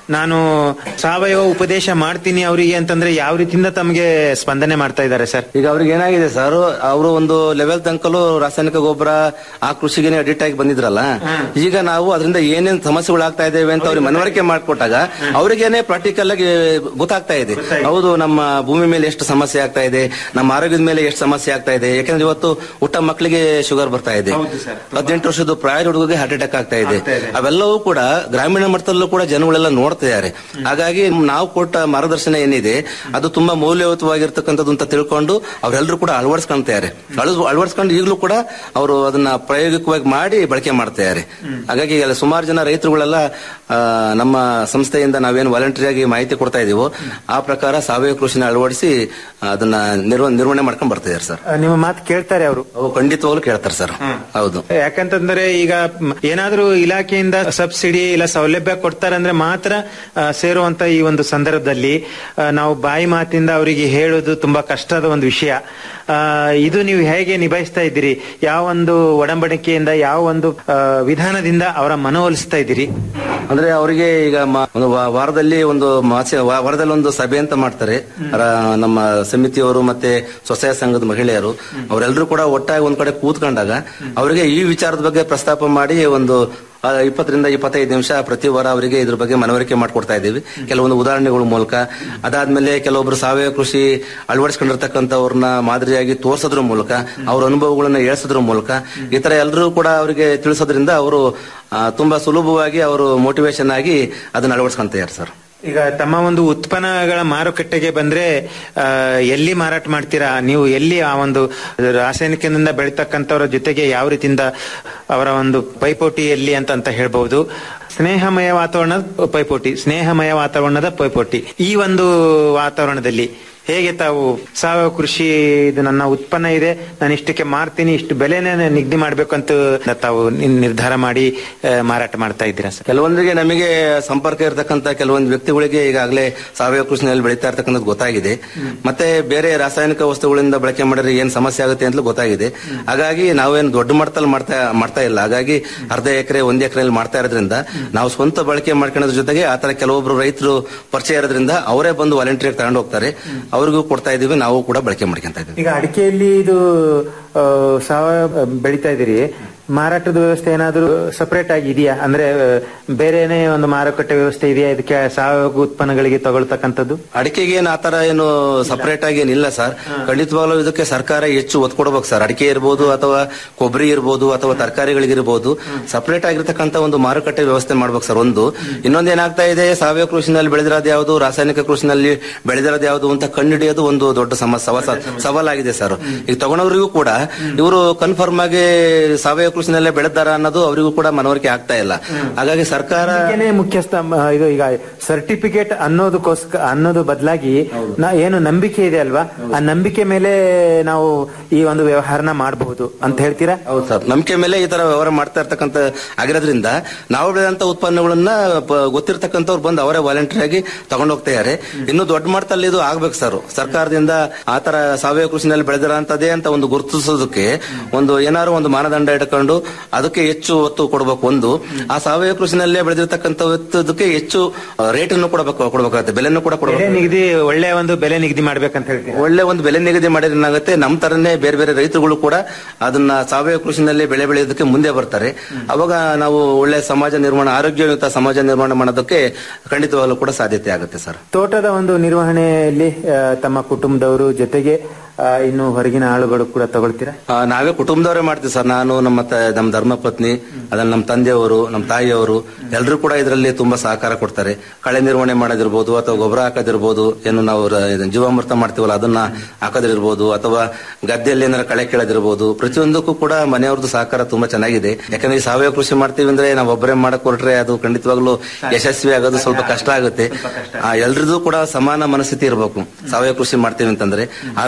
ನಾನು ಸಾವಯವ ಉಪದೇಶ ಮಾಡ್ತೀನಿ ಅವರಿಗೆ ಅಂತಂದ್ರೆ ಯಾವ ರೀತಿಯಿಂದ ತಮಗೆ ಸ್ಪಂದನೆ ಮಾಡ್ತಾ ಇದ್ದಾರೆ ಸರ್ ಈಗ ಅವ್ರಿಗೆ ಏನಾಗಿದೆ ಸರ್ ಅವರು ಒಂದು ಲೆವೆಲ್ ತನಕಲು ರಾಸಾಯನಿಕ ಗೊಬ್ಬರ ಆ ಕೃಷಿಗೆ ಅಡಿಕ್ಟ್ ಆಗಿ ಬಂದಿದ್ರಲ್ಲ ಈಗ ನಾವು ಅದರಿಂದ ಏನೇನ್ ಸಮಸ್ಯೆಗಳು ಆಗ್ತಾ ಇದ್ದೇವೆ ಅಂತ ಅವ್ರಿಗೆ ಮನವರಿಕೆ ಮಾಡಿಕೊಟ್ಟಾಗ ಅವ್ರಿಗೇನೆ ಪ್ರಾಕ್ಟಿಕಲ್ ಆಗಿ ಗೊತ್ತಾಗ್ತಾ ಇದೆ ಹೌದು ನಮ್ಮ ಭೂಮಿ ಮೇಲೆ ಎಷ್ಟು ಸಮಸ್ಯೆ ಆಗ್ತಾ ಇದೆ ನಮ್ಮ ಆರೋಗ್ಯದ ಮೇಲೆ ಎಷ್ಟು ಸಮಸ್ಯೆ ಆಗ್ತಾ ಇದೆ ಯಾಕಂದ್ರೆ ಇವತ್ತು ಹುಟ್ಟ ಮಕ್ಕಳಿಗೆ ಶುಗರ್ ಬರ್ತಾ ಇದೆ ಹದಿನೆಂಟು ವರ್ಷದ ಪ್ರಾಯ ಹುಡುಗರಿಗೆ ಹಾರ್ಟ್ ಅಟ್ಯಾಕ್ ಆಗ್ತಾ ಇದೆ ಅವೆಲ್ಲವೂ ಕೂಡ ಗ್ರಾಮೀಣ ಮಟ್ಟದಲ್ಲೂ ಕೂಡ ಜನಗಳೆಲ್ಲ ನೋಡ್ತಿದ್ದಾರೆ ಹಾಗಾಗಿ ನಾವು ಕೊಟ್ಟ ಮಾರ್ಗದರ್ಶನ ಏನಿದೆ ಅದು ತುಂಬಾ ಮೌಲ್ಯಯುತವಾಗಿರ್ತಕ್ಕಂಥದ್ದು ಅಂತ ತಿಳ್ಕೊಂಡು ಅವರೆಲ್ಲರೂ ಕೂಡ ಅಳವಡಿಸ್ಕೊಂತಾರೆ ಅಳವ್- ಅಳವಡಿಸ್ಕೊಂಡು ಈಗಲೂ ಕೂಡ ಅವರು ಅದನ್ನ ಪ್ರಾಯೋಗಿಕವಾಗಿ ಮಾಡಿ ಬಳಕೆ ಮಾಡ್ತಿದ್ದಾರೆ ಹಾಗಾಗಿ ಎಲ್ಲ ಸುಮಾರು ಜನ ರೈತರುಗಳೆಲ್ಲ ಆ, ನಮ್ಮ ಸಂಸ್ಥೆಯಿಂದ ನಾವೇನು ವಾಲಂಟರಿ ಆಗಿ ಮಾಹಿತಿ ಕೊಡ್ತಾ ಇದೀವೋ ಆ ಪ್ರಕಾರ ಸಾವಯವ ಕೃಷಿನ ಅಳವಡಿಸಿ ಅದನ್ನ ನಿರ್ವ- ನಿರ್ವಹಣೆ ಮಾಡ್ಕೊಂಡು ಬರ್ತಿದ್ದಾರೆ ಸರ್ ಆ, ನಿಮ್ಮ ಮಾತು ಕೇಳ್ತಾರೆ ಅವರು ಅವು ಖಂಡಿತವಾಗ್ಲೂ ಕೇಳ್ತಾರೆ ಸರ್ ಹೌದು ಯಾಕಂತಂದ್ರೆ ಈಗ ಮ್, ಏನಾದ್ರೂ ಇಲಾಖೆಯಿಂದ ಸಬ್ಸಿಡಿ ಇಲ್ಲ ಸೌಲಭ್ಯ ಕೊಡ್ತಾರೆ ಅಂದ್ರೆ ಮಾತ್ರ ಆ, ಸೇರುವಂತ ಈ ಒಂದು ಸಂದರ್ಭದಲ್ಲಿ ಆ, ನಾವು ಬಾಯಿ ಮಾತಿಂದ ಅವರಿಗೆ ಹೇಳೋದು ತುಂಬಾ ಕಷ್ಟದ ಒಂದು ವಿಷಯ ಆ, ಇದು ನೀವು ಹೇಗೆ ನಿಭಾಯಿಸ್ತಾ ಇದ್ದೀರಿ ಯಾವ ಒಂದು ಒಡಂಬಡಿಕೆಯಿಂದ ಯಾವ ಒಂದು ಆ, ವಿಧಾನದಿಂದ ಅವರ ಮನವೊಲಿಸ್ತಾ ಇದ್ದೀರಿ ಅಂದ್ರೆ ಅವರಿಗೆ ಈಗ ಮ- ಒಂದು ವಾ- ವಾರದಲ್ಲಿ ಒಂದು ಮಾಸ- ವಾ- ವಾರದಲ್ಲಿ ಒಂದು ಸಭೆ ಅಂತ ಮಾಡ್ತಾರೆ ರ- ನಮ್ಮ ಸಮಿತಿಯವರು ಮತ್ತೆ ಸ್ವಸಹಾಯ ಸಂಘದ ಮಹಿಳೆಯರು ಅವರೆಲ್ಲರೂ ಕೂಡ ಒಟ್ಟಾಗಿ ಒಂದ್ ಕಡೆ ಕೂತ್ಕೊಂಡಾಗ ಅವರಿಗೆ ಈ ವಿಚಾರದ ಬಗ್ಗೆ ಪ್ರಸ್ತಾಪ ಮಾಡಿ ಒಂದು ಆ, ಇಪ್ಪತ್ತರಿಂದ ಇಪ್ಪತ್ತೈದು ನಿಮಿಷ ಪ್ರತಿ ವಾರ ಅವರಿಗೆ ಇದ್ರ ಬಗ್ಗೆ ಮನವರಿಕೆ ಮಾಡ್ಕೊಡ್ತಾ ಇದ್ದೀವಿ ಕೆಲವೊಂದು ಉದಾಹರಣೆಗಳ ಮೂಲಕ ಅದಾದ್ಮೇಲೆ ಕೆಲವೊಬ್ರು ಸಾವಯವ ಕೃಷಿ ಅಳವಡಿಸ್ಕೊಂಡಿರ್ತಕ್ಕಂಥವ್ರನ್ನ ಮಾದರಿಯಾಗಿ ತೋರ್ಸೋದ್ರ ಮೂಲಕ ಅವ್ರ ಅನುಭವಗಳನ್ನ ಹೇಳ್ಸೋದ್ರ ಮೂಲಕ ಈ ತರ ಎಲ್ಲರೂ ಕೂಡ ಅವರಿಗೆ ತಿಳಿಸೋದ್ರಿಂದ ಅವರು ಆ, ತುಂಬಾ ಸುಲಭವಾಗಿ ಅವರು ಮೋಟಿವೇಶನ್ ಆಗಿ ಅದನ್ನ ಅಳವಡಿಸ್ಕೊಂತಾರೆ ಸರ್ ಈಗ ತಮ್ಮ ಒಂದು ಉತ್ಪನ್ನಗಳ ಮಾರುಕಟ್ಟೆಗೆ ಬಂದ್ರೆ ಆ, ಎಲ್ಲಿ ಮಾರಾಟ ಮಾಡ್ತೀರಾ ನೀವು ಎಲ್ಲಿ ಆ ಒಂದು ರಾಸಾಯನಿಕದಿಂದ ಬೆಳೀತಕ್ಕಂಥವ್ರ ಜೊತೆಗೆ ಯಾವ ರೀತಿಯಿಂದ ಅವರ ಒಂದು ಪೈಪೋಟಿ ಎಲ್ಲಿ ಅಂತ ಅಂತ ಹೇಳ್ಬಹುದು ಸ್ನೇಹಮಯ ವಾತಾವರಣದ ಪೈಪೋಟಿ ಸ್ನೇಹಮಯ ವಾತಾವರಣದ ಪೈಪೋಟಿ ಈ ಒಂದು ವಾತಾವರಣದಲ್ಲಿ ಹೇಗೆ ತಾವು ಸಾವಯವ ಕೃಷಿ ಇದು ನನ್ನ ಉತ್ಪನ್ನ ಇದೆ ನಾನು ಇಷ್ಟಕ್ಕೆ ಮಾರ್ತೀನಿ ಇಷ್ಟು ಬೆಲೆನೇ ನಿಗದಿ ಮಾಡ್ಬೇಕು ಅಂತ ತಾವು ನಿನ್ ನಿರ್ಧಾರ ಮಾಡಿ ಆ, ಮಾರಾಟ ಮಾಡ್ತಾ ಇದ್ದೀರಾ ಸರ್ ಕೆಲವೊಂದಿಗೆ ನಮಗೆ ಸಂಪರ್ಕ ಇರತಕ್ಕಂತ ಕೆಲವೊಂದು ವ್ಯಕ್ತಿಗಳಿಗೆ ಈಗಾಗಲೇ ಸಾವಯವ ಕೃಷಿನಲ್ಲಿ ಬೆಳೀತಾ ಇರ್ತಕ್ಕಂಥದ್ದು ಗೊತ್ತಾಗಿದೆ ಮತ್ತೆ ಬೇರೆ ರಾಸಾಯನಿಕ ವಸ್ತುಗಳಿಂದ ಬಳಕೆ ಮಾಡಿದ್ರೆ ಏನ್ ಸಮಸ್ಯೆ ಆಗುತ್ತೆ ಅಂತ ಗೊತ್ತಾಗಿದೆ ಹಾಗಾಗಿ ನಾವೇನು ದೊಡ್ಡ ಮಟ್ಟದಲ್ಲಿ ಮಾಡ್ತಾ ಮಾಡ್ತಾ ಇಲ್ಲ ಹಾಗಾಗಿ ಅರ್ಧ ಎಕರೆ ಒಂದ್ ಎಕರೆಯಲ್ಲಿ ಮಾಡ್ತಾ ಇರೋದ್ರಿಂದ ನಾವು ಸ್ವಂತ ಬಳಕೆ ಮಾಡ್ಕೊಳ್ಳೋದ್ರ ಜೊತೆಗೆ ಆತರ ಕೆಲವೊಬ್ರು ರೈತರು ಪರಿಚಯ ಇರೋದ್ರಿಂದ ಅವರೇ ಬಂದು ವಾಲಂಟಿಯರ್ ತಗೊಂಡು ಹೋಗ್ತಾರೆ ಅವ್ರಿಗೂ ಕೊಡ್ತಾ ಇದೀವಿ ನಾವು ಕೂಡ ಬಳಕೆ ಮಾಡ್ಕೊಂತ ಇದೀವಿ ಈಗ ಅಡಿಕೆಯಲ್ಲಿ ಇದು ಆ, ಸಾವಯವ ಬೆಳಿತಾ ಇದೀರಿ ಮಾರಾಟದ ವ್ಯವಸ್ಥೆ ಏನಾದರೂ ಸಪರೇಟ್ ಆಗಿ ಇದೆಯಾ ಅಂದ್ರೆ ಆ, ಬೇರೆನೆ ಒಂದು ಮಾರುಕಟ್ಟೆ ವ್ಯವಸ್ಥೆ ಇದೆಯಾ ಇದಕ್ಕೆ ಸಾವಯವ ಉತ್ಪನ್ನಗಳಿಗೆ ತಗೊಳ್ತಕ್ಕಂಥದ್ದು ಅಡಿಕೆಗೆ ಏನು ಆತರ ಏನು ಸಪರೇಟ್ ಆಗಿ ಏನಿಲ್ಲ ಸರ್ ಖಂಡಿತವಾಗ್ಲೂ ಇದಕ್ಕೆ ಸರ್ಕಾರ ಹೆಚ್ಚು ಒತ್ತು ಕೊಡ್ಬೇಕು ಸರ್ ಅಡಿಕೆ ಇರ್ಬೋದು ಅಥವಾ ಕೊಬ್ಬರಿ ಇರ್ಬೋದು ಅಥವಾ ತರಕಾರಿಗಳಿಗಿರ್ಬೋದು ಸಪರೇಟ್ ಆಗಿರ್ತಕ್ಕಂಥ ಒಂದು ಮಾರುಕಟ್ಟೆ ವ್ಯವಸ್ಥೆ ಮಾಡ್ಬೇಕು ಸರ್ ಒಂದು ಇನ್ನೊಂದು ಏನಾಗ್ತಾ ಇದೆ ಸಾವಯವ ಕೃಷಿನಲ್ಲಿ ಬೆಳೆದಿರೋದು ಯಾವುದು ರಾಸಾಯನಿಕ ಕೃಷಿನಲ್ಲಿ ಬೆಳೆದಿರೋದು ಯಾವುದು ಅಂತ ಕಂಡುಹಿಡಿಯೋದು ಒಂದು ದೊಡ್ಡ ಸಮಸ್ಯೆ ಸವ- ಸವಾಲಾಗಿದೆ ಸರ್ ಈಗ ತಗೊಂಡವರಿಗೂ ಕೂಡ ಇವರು ಕನ್ಫರ್ಮ್ ಆಗಿ ಸಾವಯವ ಕೃಷಿನಲ್ಲೇ ಬೆಳೆದಾರ ಅನ್ನೋದು ಅವರಿಗೂ ಕೂಡ ಮನವರಿಕೆ ಆಗ್ತಾ ಇಲ್ಲ ಹಾಗಾಗಿ ಸರ್ಕಾರ ಅದಕ್ಕೇನೆ ಮುಖ್ಯಸ್ಥ ಮ- ಇದು ಈಗ ಸರ್ಟಿಫಿಕೇಟ್ ಅನ್ನೋದಕ್ಕೋಸ್ಕರ ಅನ್ನೋದು ಬದಲಾಗಿ ಏನು ನಂಬಿಕೆ ಇದೆ ಅಲ್ವಾ ಆ ನಂಬಿಕೆ ಮೇಲೆ ನಾವು ಈ ಒಂದು ವ್ಯವಹಾರನ ಮಾಡಬಹುದು ಅಂತ ಹೇಳ್ತೀರಾ ಹೌದು ಸರ್ ನಂಬಿಕೆ ಮೇಲೆ ಈ ತರ ವ್ಯವಹಾರ ಮಾಡ್ತಾ ಇರ್ತಕ್ಕಂಥ ಆಗಿರೋದ್ರಿಂದ ನಾವು ಬೆಳೆದಂತ ಉತ್ಪನ್ನಗಳನ್ನ ಪ- ಗೊತ್ತಿರ್ತಕ್ಕಂಥವ್ರು ಬಂದು ಅವರೇ ವಾಲಂಟಿಯರ್ ಆಗಿ ತಗೊಂಡು ಹೋಗ್ತಾ ಇದಾರೆ ಇನ್ನು ದೊಡ್ಡ ಮಟ್ಟದಲ್ಲಿ ಇದು ಆಗ್ಬೇಕು ಸರ್ ಸರ್ಕಾರದಿಂದ ಆ ತರ ಸಾವಯವ ಕೃಷಿನಲ್ಲಿ ಬೆಳೆದಿರೋಂಥದ್ದೇ ಅಂತ ಒಂದು ಗುರುತಿಸೋದಕ್ಕೆ ಒಂದು ಏನಾದ್ರು ಒಂದು ಮಾನದಂಡ ಇಟ್ಕೊಂಡು ಅದಕ್ಕೆ ಹೆಚ್ಚು ಒತ್ತು ಕೊಡಬೇಕು ಒಂದು ಆ ಸಾವಯವ ಕೃಷಿನಲ್ಲೇ ಬೆಳೆದಿರ್ತಕ್ಕಂಥ ಒತ್ತದಕ್ಕೆ ಹೆಚ್ಚು ರೇಟ್ ಅನ್ನು ಕೊಡಬೇಕು ಕೊಡಬೇಕಾಗುತ್ತೆ ಬೆಲೆನೂ ಕೂಡ ಬೆಲೆ ಕೊಡಬೇಕು ನಿಗದಿ ಒಳ್ಳೆ ಒಂದು ಬೆಲೆ ನಿಗದಿ ಮಾಡ್ಬೇಕಂತ ಹೇಳ್ತೀರಾ ಒಳ್ಳೆ ಒಂದು ಬೆಲೆ ನಿಗದಿ ಮಾಡಿದ್ರೆ ಏನಾಗುತ್ತೆ ನಮ್ಮ ತರನೇ ಬೇರೆ ಬೇರೆ ರೈತರುಗಳು ಕೂಡ ಅದನ್ನ ಸಾವಯವ ಕೃಷಿನಲ್ಲಿ ಬೆಳೆ ಬೆಳೆಯೋದಕ್ಕೆ ಮುಂದೆ ಬರ್ತಾರೆ ಅವಾಗ ನಾವು ಒಳ್ಳೆ ಸಮಾಜ ನಿರ್ಮಾಣ ಆರೋಗ್ಯಯುತ ಸಮಾಜ ನಿರ್ಮಾಣ ಮಾಡೋದಕ್ಕೆ ಖಂಡಿತವಾಗ್ಲೂ ಕೂಡ ಸಾಧ್ಯತೆ ಆಗುತ್ತೆ ಸರ್ ತೋಟದ ಒಂದು ನಿರ್ವಹಣೆಯಲ್ಲಿ ಆ, ತಮ್ಮ ಕುಟುಂಬದವರು ಜೊತೆಗೆ ಆ, ಇನ್ನು ಹೊರಗಿನ ಆಳುಗಳು ಕೂಡ ತಗೊಳ್ತೀರಾ ಆ, ನಾವೇ ಕುಟುಂಬದವರೇ ಮಾಡ್ತೀವಿ ಸರ್ ನಾನು ನಮ್ಮ ತ- ನಮ್ಮ ಧರ್ಮಪತ್ನಿ ಅದ್ರಲ್ಲಿ ನಮ್ಮ ತಂದೆಯವರು ನಮ್ಮ ತಾಯಿಯವರು ಎಲ್ಲರೂ ಕೂಡ ಇದರಲ್ಲಿ ತುಂಬಾ ಸಹಕಾರ ಕೊಡ್ತಾರೆ ಕಳೆ ನಿರ್ವಹಣೆ ಮಾಡೋದಿರ್ಬೋದು ಅಥವಾ ಗೊಬ್ಬರ ಹಾಕೋದಿರ್ಬೋದು ಏನು ನಾವು ರ- ಇದನ್ನ ಜೀವಾಮೃತ ಮಾಡ್ತೀವಲ್ಲ ಅದನ್ನ ಹಾಕೋದಿರ್ಬೋದು ಅಥವಾ ಗದ್ದೆಯಲ್ಲಿ ಏನಾರ ಕಳೆ ಕೀಳೋದಿರ್ಬೋದು ಪ್ರತಿಯೊಂದಕ್ಕೂ ಕೂಡ ಮನೆಯವ್ರದ್ದು ಸಹಕಾರ ತುಂಬಾ ಚೆನ್ನಾಗಿದೆ ಯಾಕಂದ್ರೆ ಈ ಸಾವಯವ ಕೃಷಿ ಮಾಡ್ತೀವಿ ಅಂದ್ರೆ ನಾವು ಒಬ್ಬರೇ ಮಾಡಕ್ ಹೊರಟ್ರೆ ಅದು ಖಂಡಿತವಾಗ್ಲೂ ಯಶಸ್ವಿ ಆಗೋದು ಸ್ವಲ್ಪ ಕಷ್ಟ ಆಗುತ್ತೆ ಆ, ಎಲ್ರದ್ದು ಕೂಡ ಸಮಾನ ಮನಸ್ಥಿತಿ ಇರಬೇಕು ಸಾವಯವ ಕೃಷಿ ಮಾಡ್ತೀವಿ ಅಂತಂದ್ರೆ ಆ ವಿಚಾರದಲ್ಲಿ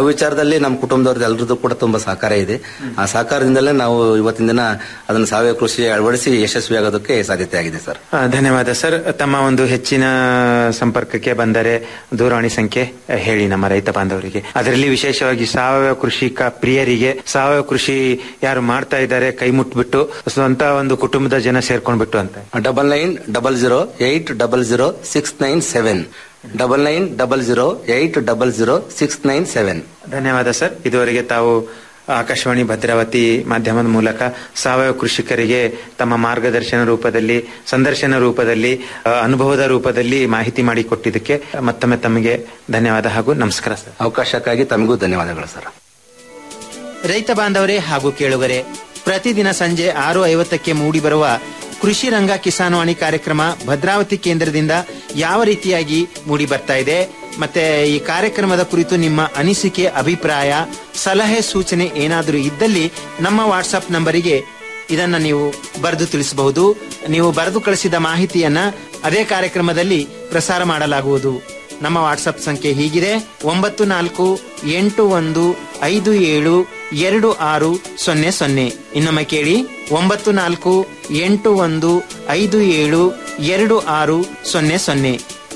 ಸಹಕಾರದಲ್ಲಿ ನಮ್ಮ ಕುಟುಂಬದವ್ರದ್ದು ಎಲ್ಲರದ್ದು ಕೂಡ ತುಂಬಾ ಸಹಕಾರ ಇದೆ ಆ ಸಹಕಾರದಿಂದಲೇ ನಾವು ಇವತ್ತಿನ ದಿನ ಅದನ್ನು ಸಾವಯವ ಕೃಷಿ ಅಳವಡಿಸಿ ಯಶಸ್ವಿಯಾಗೋದಕ್ಕೆ ಸಾಧ್ಯತೆ ಆಗಿದೆ ಸರ್ ಆ, ಧನ್ಯವಾದ ಸರ್ ತಮ್ಮ ಒಂದು ಹೆಚ್ಚಿನ ಸಂಪರ್ಕಕ್ಕೆ ಬಂದರೆ ದೂರವಾಣಿ ಸಂಖ್ಯೆ ಆ, ಹೇಳಿ ನಮ್ಮ ರೈತ ಬಾಂಧವರಿಗೆ ಅದರಲ್ಲಿ ವಿಶೇಷವಾಗಿ ಸಾವಯವ ಕೃಷಿಕ ಪ್ರಿಯರಿಗೆ ಸಾವಯವ ಕೃಷಿ ಯಾರು ಮಾಡ್ತಾ ಇದ್ದಾರೆ ಕೈ ಮುಟ್ಬಿಟ್ಟು ಸ್ವಂತ ಒಂದು ಕುಟುಂಬದ ಜನ ಸೇರ್ಕೊಂಡ್ಬಿಟ್ಟು ಅಂತ double nine double zero eight double zero six nine seven double nine double zero eight double zero six nine seven ಧನ್ಯವಾದ ಸರ್ ಇದುವರೆಗೆ ತಾವು ಆಕಾಶವಾಣಿ ಭದ್ರಾವತಿ ಮಾಧ್ಯಮದ ಮೂಲಕ ಸಾವಯವ ಕೃಷಿಕರಿಗೆ ತಮ್ಮ ಮಾರ್ಗದರ್ಶನ ರೂಪದಲ್ಲಿ ಸಂದರ್ಶನ ರೂಪದಲ್ಲಿ ಆ, ಅನುಭವದ ರೂಪದಲ್ಲಿ ಮಾಹಿತಿ ಮಾಡಿಕೊಟ್ಟಿದ್ದಕ್ಕೆ ಮತ್ತೊಮ್ಮೆ ತಮಗೆ ಧನ್ಯವಾದ ಹಾಗೂ ನಮಸ್ಕಾರ ಸರ್ ಅವಕಾಶಕ್ಕಾಗಿ ತಮಗೂ ಧನ್ಯವಾದಗಳು ಸರ್ ರೈತ ಬಾಂಧವರೇ ಹಾಗೂ ಕೇಳುಗರೆ ಪ್ರತಿದಿನ ಸಂಜೆ ಆರು ಐವತ್ತಕ್ಕೆ ಮೂಡಿಬರುವ ಕೃಷಿ ರಂಗ ಕಿಸಾನ್ವಾಣಿ ಕಾರ್ಯಕ್ರಮ ಭದ್ರಾವತಿ ಕೇಂದ್ರದಿಂದ ಯಾವ ರೀತಿಯಾಗಿ ಮೂಡಿ ಬರ್ತಾ ಇದೆ ಮತ್ತೆ ಈ ಕಾರ್ಯಕ್ರಮದ ಕುರಿತು ನಿಮ್ಮ ಅನಿಸಿಕೆ ಅಭಿಪ್ರಾಯ ಸಲಹೆ ಸೂಚನೆ ಏನಾದರೂ ಇದ್ದಲ್ಲಿ ನಮ್ಮ ವಾಟ್ಸಪ್ ನಂಬರಿಗೆ ಇದನ್ನ ನೀವು ಬರೆದು ತಿಳಿಸಬಹುದು ನೀವು ಬರೆದು ಕಳಿಸಿದ ಮಾಹಿತಿಯನ್ನ ಅದೇ ಕಾರ್ಯಕ್ರಮದಲ್ಲಿ ಪ್ರಸಾರ ಮಾಡಲಾಗುವುದು ನಮ್ಮ ವಾಟ್ಸಪ್ ಸಂಖ್ಯೆ ಹೀಗಿದೆ ಒಂಬತ್ತು ನಾಲ್ಕು ಎಂಟು ಒಂದು ಐದು ಏಳು ಎರಡು ಆರು ಸೊನ್ನೆ ಸೊನ್ನೆ ಇನ್ನೊಮ್ಮೆ ಕೇಳಿ ಒಂಬತ್ತು ನಾಲ್ಕು ಎಂಟು ಒಂದು ಐದು ಏಳು ಎರಡು ಆರು ಸೊನ್ನೆ ಸೊನ್ನೆ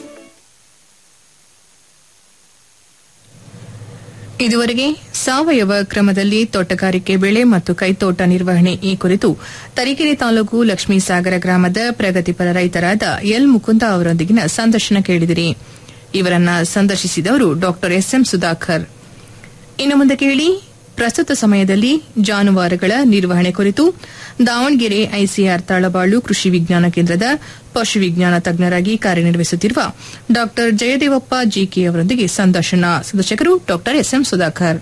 ಇದುವರೆಗೆ ಸಾವಯವ ಕ್ರಮದಲ್ಲಿ ತೋಟಗಾರಿಕೆ ಬೆಳೆ ಮತ್ತು ಕೈತೋಟ ನಿರ್ವಹಣೆ ಈ ಕುರಿತು ತರೀಕೆರೆ ತಾಲೂಕು ಲಕ್ಷ್ಮೀಸಾಗರ ಗ್ರಾಮದ ಪ್ರಗತಿಪರ ರೈತರಾದ ಎಲ್ ಮುಕುಂದ ಅವರೊಂದಿಗಿನ ಸಂದರ್ಶನ ಕೇಳಿದಿರಿ ಇವರನ್ನ ಸಂದರ್ಶಿಸಿದವರು ಡಾ ಎಸ್ಎಂ ಸುಧಾಕರ್ ಇನ್ನು ಮುಂದೆ ಕೇಳಿ ಪ್ರಸ್ತುತ ಸಮಯದಲ್ಲಿ ಜಾನುವಾರುಗಳ ನಿರ್ವಹಣೆ ಕುರಿತು ದಾವಣಗೆರೆ ಐಸಿಆರ್ ತಾಳಬಾಳು ಕೃಷಿ ವಿಜ್ಞಾನ ಕೇಂದ್ರದ ಪಶು ವಿಜ್ಞಾನ ತಜ್ಞರಾಗಿ ಕಾರ್ಯನಿರ್ವಹಿಸುತ್ತಿರುವ ಡಾ ಜಯದೇವಪ್ಪ ಜಿಕೆ ಅವರೊಂದಿಗೆ ಸಂದರ್ಶನ ಸಂದರ್ಶಕರು ಡಾ ಎಸ್ಎಂ ಸುಧಾಕರ್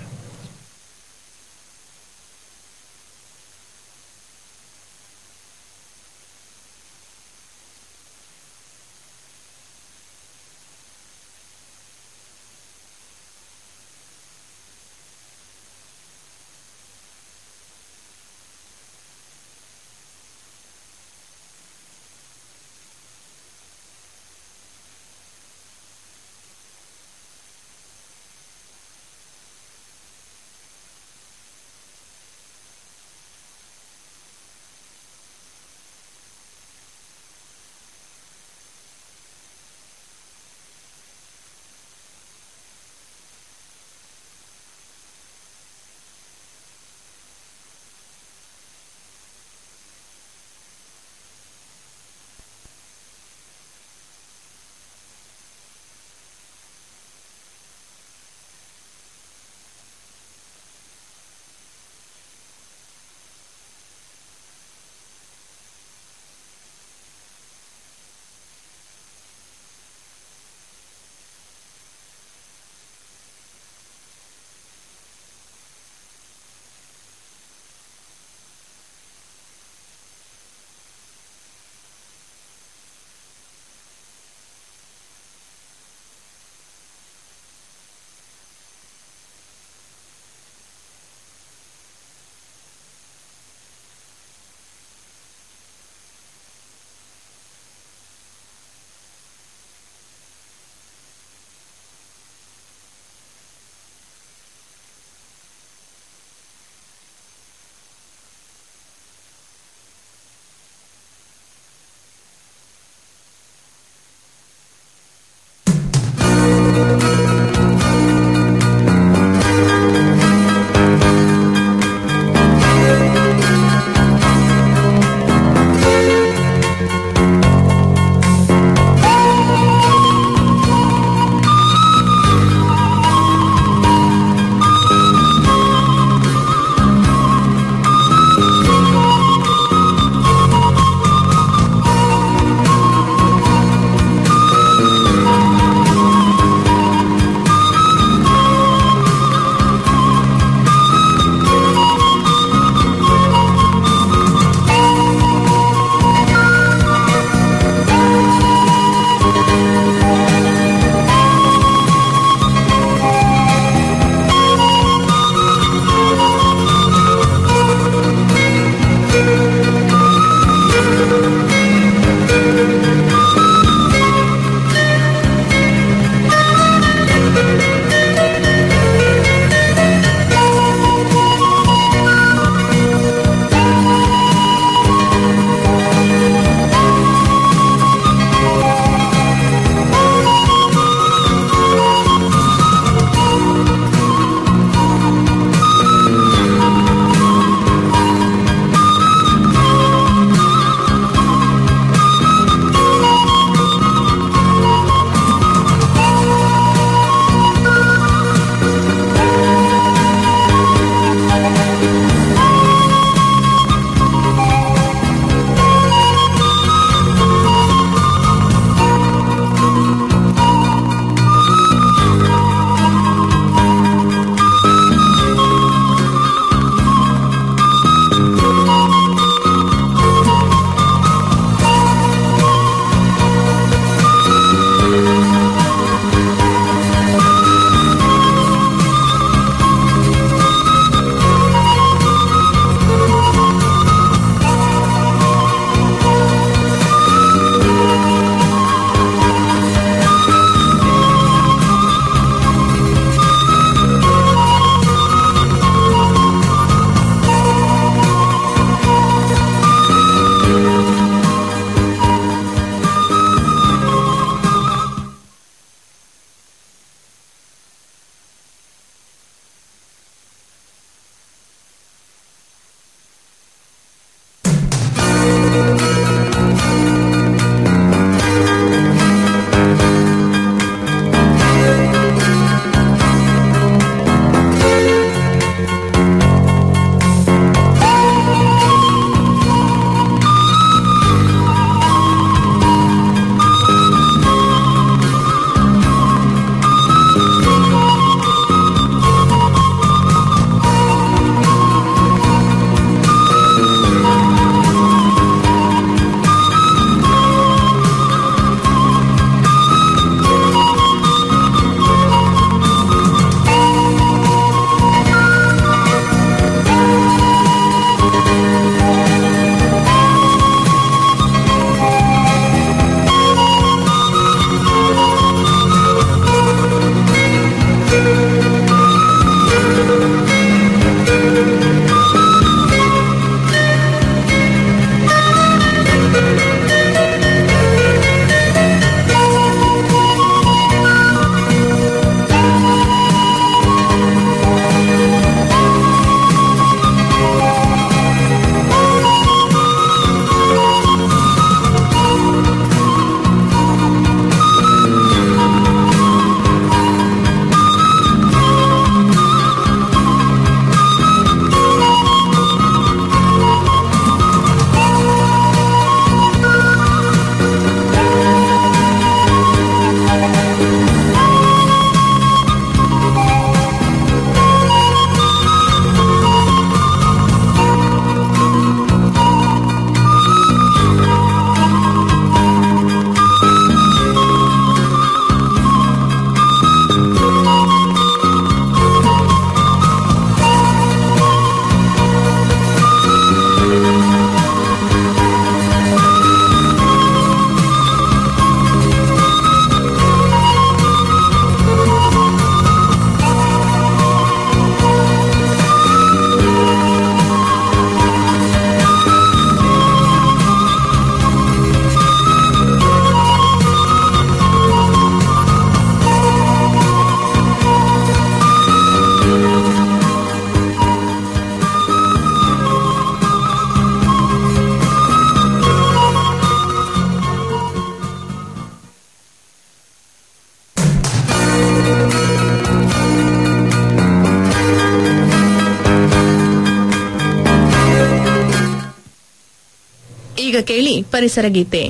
ಈಗ ಕೇಳಿ ಪರಿಸರ ಗೀತೆ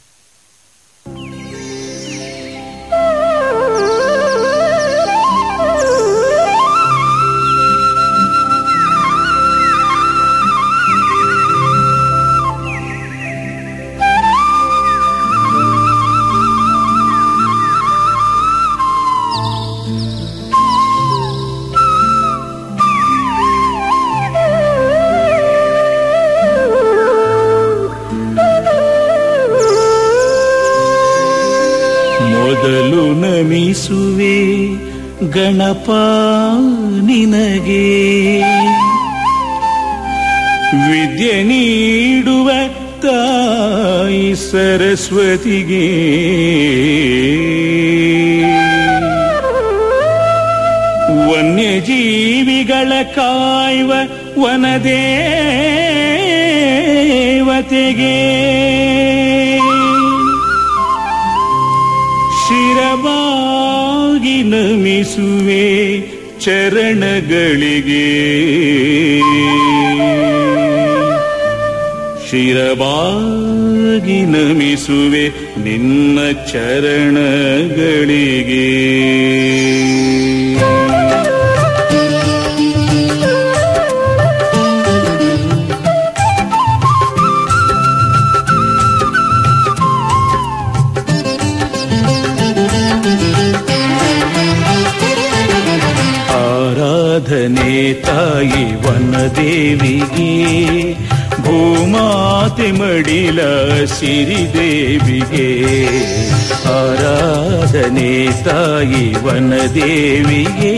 ಮೊದಲು ನಮಿಸುವೆ ಗಣಪ ನಿನಗೆ ವಿದ್ಯೆ ನೀಡುವ ತಾಯಿ ಸರಸ್ವತಿಗೆ ವನ್ಯಜೀವಿಗಳ ಕಾಯುವ ವನದೇವತೆಗೆ ಶಿರವಾಗಿ ನಮಿಸುವೆ ಚರಣಗಳಿಗೆ ಶಿರವಾಗಿ ನಮಿಸುವೆ ನಿನ್ನ ಚರಣಗಳಿಗೆ ಆರಾಧನೆ ತಾಯಿ ವನದೇವಿಗೆ ಭೂಮಾತೆ ಮಡಿಲ ಸಿರಿದೇವಿಗೆ ಆರಾಧನೆ ತಾಯಿ ವನದೇವಿಗೆ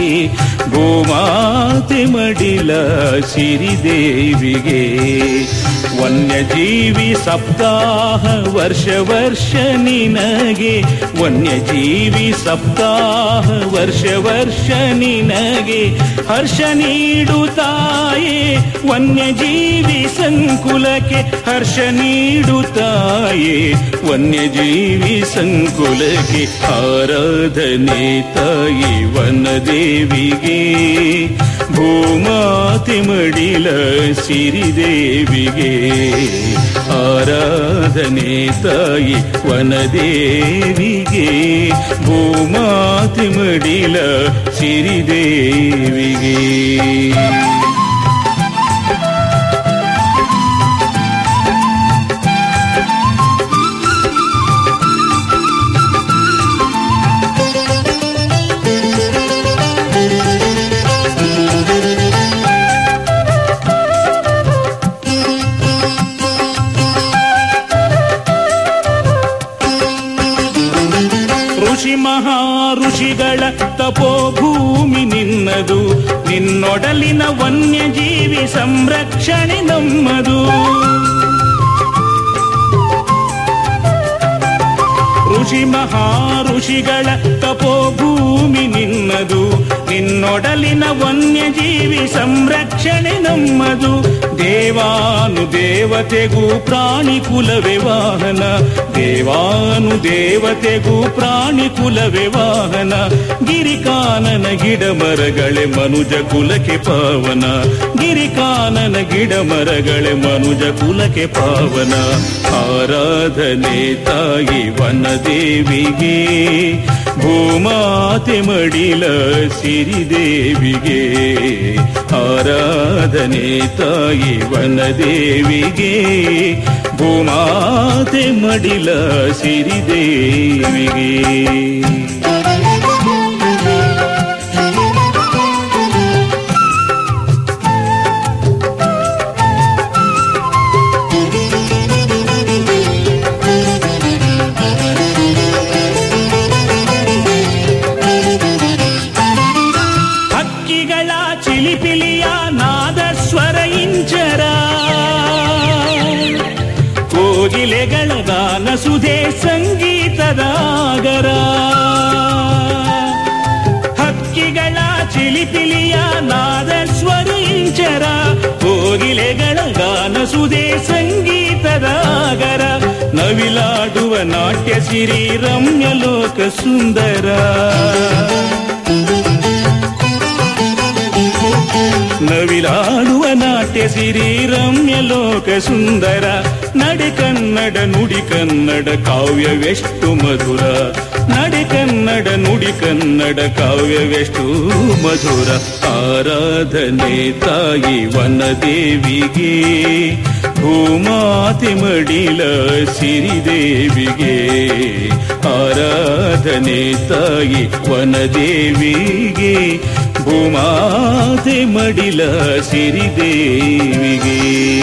ಭೂಮಾತೆ ಮಡಿಲ ಸಿರಿದೇವಿಗೆ ವನ್ಯಜೀವಿ ಸಪ್ತಾಹ ವರ್ಷ ವರ್ಷ ನಿನಗೆ ವನ್ಯಜೀವಿ ಸಪ್ತಾಹ ವರ್ಷ ವರ್ಷ ನಿನಗೆ ಹರ್ಷ ನೀಡುತ್ತಾಯೇ ವನ್ಯಜೀವಿ ಸಂಕುಲಕ್ಕೆ ಹರ್ಷ ನೀಡುತ್ತಾಯೇ ವನ್ಯಜೀವಿ ಸಂಕುಲಕ್ಕೆ ಆರಾಧನೆ ತಾಯಿ ವನದೇವಿಗೆ ಭೂಮಾತೆ ಮಡಿಲ ಸಿರಿದೇವಿಗೆ ಆರಾಧನೆ ತಾಯಿ ವನದೇವಿಗೆ ಭೂಮಾತೆ ಮಡಿಲ ಸಿರಿದೇವಿಗೆ ಋಷಿ ಮಹಾ ಋಷಿಗಳ ತಪೋಭೂಮಿ ನಿನ್ನದು ನಿನ್ನೊಡಲಿನ ವನ್ಯಜೀವಿ ಸಂರಕ್ಷಣೆ ನಮ್ಮದು ಋಷಿ ಮಹಾ ಋಷಿಗಳ ತಪೋಭೂಮಿ ನಿನ್ನದು ನಿನ್ನೊಡಲಿನ ವನ್ಯಜೀವಿ ಸಂರಕ್ಷಣೆ ನಮ್ಮದು ದೇವಾನು ದೇವತೆಗೂ ಪ್ರಾಣಿ ಕುಲವೇ ವಾಹನ ದೇವಾನು ದೇವತೆಗೂ ಪ್ರಾಣಿ ಕುಲವೇ ವಾಹನ ಗಿರಿಕಾನನ ಗಿಡ ಮರಗಳೇ ಮನುಜ ಕುಲಕ್ಕೆ ಪಾವನ ಗಿರಿಕಾನನ ಗಿಡ ಮರಗಳೇ ಮನುಜ ಕುಲಕ್ಕೆ ಪಾವನ ಆರಾಧನೆ ತಾಯಿ ವನದೇವಿಗೆ ಭೂಮಾತೆ ಮಡಿಲ ಸಿರಿದೇವಿಗೆ ಆರಾಧನೆ ತಾಯಿ ವನದೇವಿಗೆ ಭೂಮಾತೆ ಮಡಿಲ ಸಿರಿದೇವಿಗೆ ಹಕ್ಕಿಗಳ ಚಿಲಿಪಿಲಿಯ ನಾದ ಸ್ವರ ಇಂಚರ ಕೋಗಿಲೆಗಳ ಗಾನ ಸುಧೆ ಸಂಗೀತದ ಆಗರ ಹಕ್ಕಿಗಳ ಚಿಲಿಪಿಲಿಯ ನಾದ ಸ್ವರ ಇಂಚರ ಕೋಗಿಲೆಗಳ ಗಾನ ಸುಧೆ ಸಂಗೀತದ ಆಗರ ನವಿಲಾಡುವ ನಾಟ್ಯ ಸಿರಿ ರಮ್ಯ ಲೋಕ ಸುಂದರ ನವಿಲಾಡುವ ನಾಟ್ಯ ಸಿರಿ ರಮ್ಯ ಲೋಕ ಸುಂದರ ನಡೆ ಕನ್ನಡ ನುಡಿ ಕನ್ನಡ ಕಾವ್ಯವೆಷ್ಟು ಮಧುರ ನಡೆ ಕನ್ನಡ ನುಡಿ ಕನ್ನಡ ಕಾವ್ಯವೆಷ್ಟು ಮಧುರ ಆರಾಧನೆ ತಾಯಿ ವನದೇವಿಗೆ ಭೂಮಾತೆ ಮಡಿಲ ಸಿರಿದೇವಿಗೆ ಆರಾಧನೆ ತಾಯಿ ವನದೇವಿಗೆ ಭೂಮಾತೆ ಮಡಿಲ ಸಿರಿದೇವಿಗೆ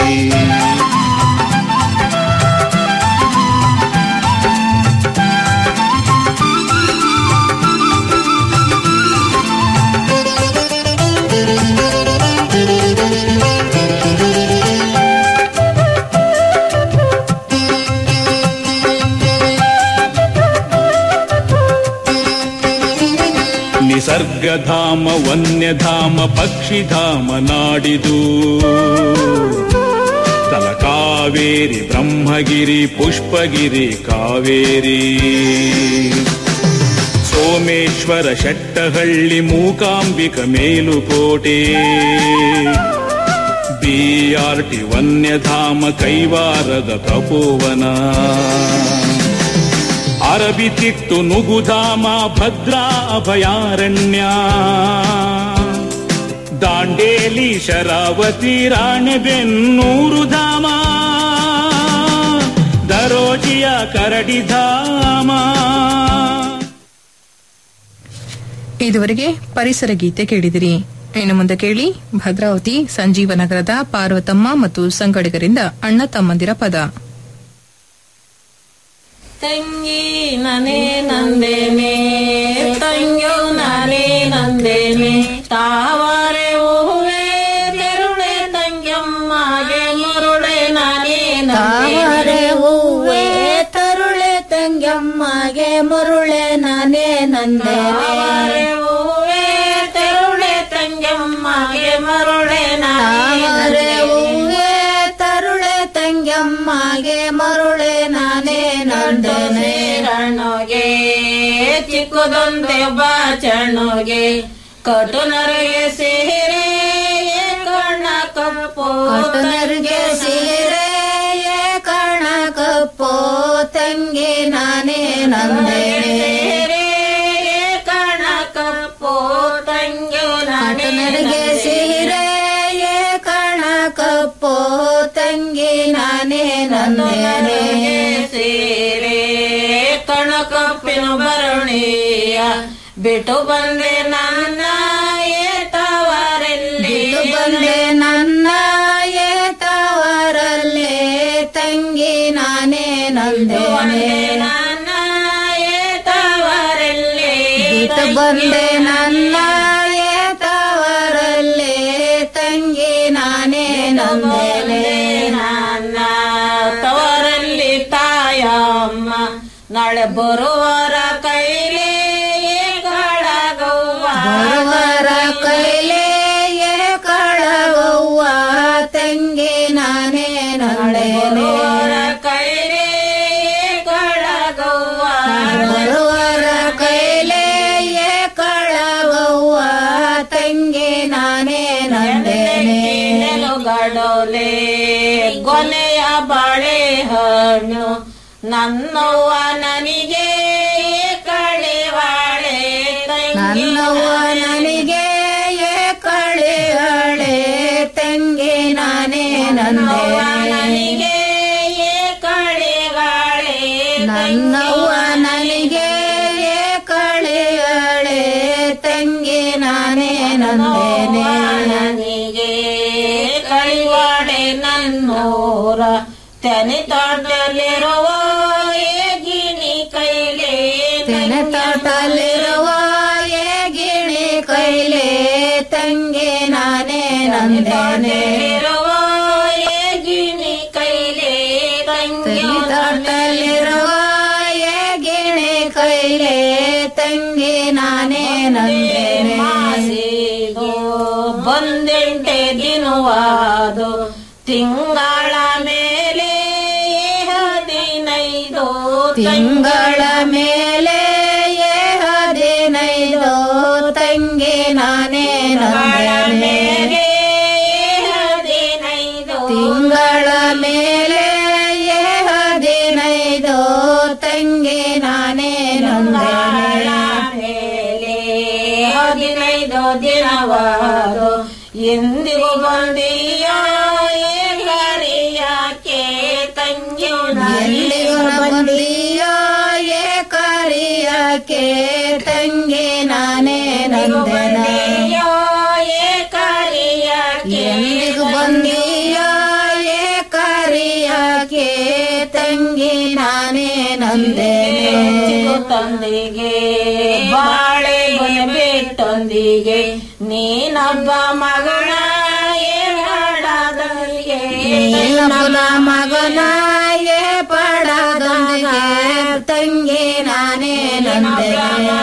ನಿಸರ್ಗಧಾಮ ವನ್ಯಧಾಮ ಪಕ್ಷಿಧಾಮ ನಾಡಿದು ತಲಕಾವೇರಿ ಬ್ರಹ್ಮಗಿರಿ ಪುಷ್ಪಗಿರಿ ಕಾವೇರಿ ಸೋಮೇಶ್ವರ ಶೆಟ್ಟಹಳ್ಳಿ ಮೂಕಾಂಬಿಕ ಮೇಲುಕೋಟೆ ಬಿಆರ್ಟಿ ವನ್ಯಧಾಮ ಕೈವಾರದ ತಪೋವನ ಅರಬಿತಿತ್ತು ನುಗುಧಾಮ ಭದ್ರಾ ಅಭಯಾರಣ್ಯ ದಾಂಡೇಲಿ ಶರಾವತಿ ರಾಣೆಬೆನ್ನೂರು ಧಾಮ ದರೋಜಿಯ ಕರಡಿಧಾಮ ಇದುವರೆಗೆ ಪರಿಸರ ಗೀತೆ ಕೇಳಿದಿರಿ ಇನ್ನು ಮುಂದೆ ಕೇಳಿ ಭದ್ರಾವತಿ ಸಂಜೀವನಗರದ ಪಾರ್ವತಮ್ಮ ಮತ್ತು ಸಂಗಡಿಗರಿಂದ ಅಣ್ಣ ತಮ್ಮಂದಿರ ಪದ ತಂಗಿ ನನೇ ನಂದೇನೆ ತಂಗ್ಯೋ ನಾನೇ ನಂದೇನೆ ತಾವರೆ ಹೂವೆ ತೆರುಳೆ ತಂಗ್ಯಮ್ಮಗೆ ಮುರುಳೆ ನಾನೇ ತಾವರೆ ಹೂವೆ ತರುಳೆ ತಂಗಮ್ಮಗೆ ಮರುಳೆ ನಾನೇ ನಂದೆ ತಾವರೆ ಹೂವೆ ತೆರುಳೆ ತಂಗ್ಯಮ್ಮಗೆ ಮರುಳೆ ತಾವರೆ ನಾನೇ ಹೂವೆ ತರುಳೆ ತಂಗಮ್ಮಗೆ ಮರುಳೆ ನಾನೇ ನಂದನೆ ರಣ್ಣಗೆ ಚಿಕ್ಕದೊಂದೆ ಬಾಚಣ್ಣಗೆ ಕಟುನರಿಗೆ ಸೀರೆ ಕಣ್ಣ ಕಪ್ಪು ಕಟನರಿಗೆ ಸೀರೆ ಕಣ ಕಪ್ಪೋ ತಂಗಿ ನಾನೇ ನಂದೇನೆ ಕಣ ಕಪ್ಪು ತಂಗ್ಯು ಕಟನರಿಗೆ ಸೀರೆ ಕಣ ಕಪ್ಪೋ ತಂಗಿ ನಾನೇ ನಂದೇನೆ ಸೀರೆ ಕಣ ಕಪ್ಪಿನ ಭರಣಿಯ ಬಿಟ್ಟು ಬಂದೆ ನನ್ನ ಏತವರಲ್ಲಿ ಬಿಟ್ಟು ಬಂದೆ ನನ್ನ ಏತವರಲ್ಲೇ ತಂಗಿ ನಾನೇ ನಂದೇನೆ ನನ್ನ ಏತವರಲ್ಲಿ ಬಿಟ್ಟು ಬಂದೆ ನನ್ನ ಏತವರಲ್ಲೇ ತಂಗಿ ನಾನೇ ನಂದೇನೆ ನನ್ನ ತವರಲ್ಲಿ ತಾಯಮ್ಮ ನಾಳೆ ಬರುವರ ಕೈಲೇ ಕಳಗವ್ವ ಬರುವರ ಕೈಲೇ ಕಳಗವ್ವ ತಂಗಿ ನಾನೇ ನಂದೇನೆ ಕೈಲೇ ಕಳಗವ್ವ ಬರುವರ ಕೈಲೇ ಕಳಗವ್ವ ತಂಗಿ ನಾನೇ ನಂದೇನೆ ನೆಲುಗಡೋಲೆ ಕೊನೆಯ ಬಾಳೆಹಣ್ಣು ನನ್ನವ್ವ ನನಗೆ ಕಳಿವಾಳೆ ನನ್ನವ್ವ ನನಗೆ ಕಳಿಹಳೆ ತಂಗಿ ನಾನೇ ನಂದೇನೆ ನನಗೆ ಕಳಿಗಾಳೆ ನನ್ನವ್ವ ನನಗೆ ಕಳಿಹಳೆ ತಂಗಿ ನಾನೇ ನಂದೇನೆ ನನಗೆ ಕಳಿವಾಡೆ ನನ್ನೋರ ತೆನೆ ತೋಟದಲ್ಲಿರುವ ಗಿಣಿ ಕೈಲೆ ತೆನೆ ತೋಟಲ್ಲಿರುವ ಗಿಣಿ ಕೈಲೆ ತಂಗಿ ನಾನೇ ನಂದೇನೆ ಗಿಣಿ ಕೈಲೆ ತೆನೆ ತೋಟಲ್ಲಿರುವ ಗಿಣಿ ಕೈಲೆ ತಂಗಿ ನಾನೇ ನಂದೇನೆ ಮಾಸಿದು ಬಂದೆಂಟೆ ದಿನವಾದು ತಿಂಗಳ ಮೇಲೆ ಹದಿನೈದು ತಿಂಗಳ ಮೇಲೆ ಹದಿನೈದು ತಂಗಿ ನಾನೇ ನಂದೇನೆ ತಿಂಗಳ ಮೇಲೆ ಹದಿನೈದು ತಂಗಿ ನಾನೇ ನೊಂದೆನೆ ಮೇಲೆ ಹದಿನೈದು ದಿನವಾದು ಎಂದಿಗೂ ಬಂದೀಯ ಏಕರಿಯಾಕೆ ತಂಗಿಯು ಎಲ್ಲಿಗೂ ಬಂದೀಯೋ ಏ ಕರಿಯಕ್ಕೆ ತಂಗಿ ನಾನೇ ನಂದನ ಎಲ್ಲಿಗೂ ಬಂದೀಯೋ ಏ ಕರಿಯಕ್ಕೆ ತಂಗಿ ನಾನೇ ನಂದೇನೆ ತಂದಿಗೆ ಬಾಳೆ ಬಿಟ್ಟೊಂದಿಗೆ ನೀನೊಬ್ಬ ಮಗನ ಏಡಾದಲ್ಲಿಗೆ ನೀನೊಬ್ಬ ಮಗನ ಏ ಪಡದೊಂದಿಗೆ ತಂಗಿ ನಾನೇ ನಂದೇನೆ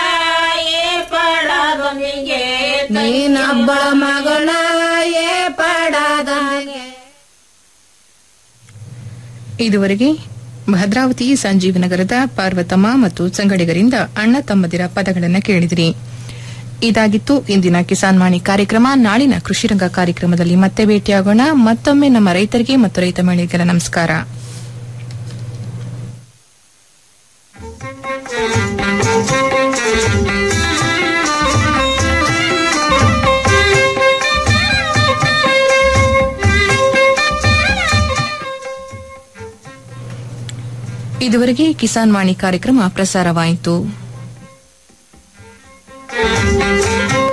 ಪಡದೊಂದಿಗೆ ನೀನೊಬ್ಬ ಮಗನ ಏ ಪಡದೊಂದಿಗೆ ಇದುವರೆಗೆ ಭದ್ರಾವತಿ ಸಂಜೀವನಗರದ ಪಾರ್ವತಮ್ಮ ಮತ್ತು ಸಂಗಡಿಗರಿಂದ ಅಣ್ಣ ತಮ್ಮದಿರ ಪದಗಳನ್ನು ಕೇಳಿದಿರಿ ಇದಾಗಿತ್ತು ಇಂದಿನ ಕಿಸಾನ್ ವಾಣಿ ಕಾರ್ಯಕ್ರಮ ನಾಳಿನ ಕೃಷಿರಂಗ ಕಾರ್ಯಕ್ರಮದಲ್ಲಿ ಮತ್ತೆ ಭೇಟಿಯಾಗೋಣ ಮತ್ತೊಮ್ಮೆ ನಮ್ಮ ರೈತರಿಗೆ ಮತ್ತು ರೈತ ಮಹಿಳೆಯರಿಗೆಲ್ಲ ನಮಸ್ಕಾರ ಇದುವರೆಗೆ ಕಿಸಾನ್ ವಾಣಿ ಕಾರ್ಯಕ್ರಮ ಪ್ರಸಾರವಾಯಿತು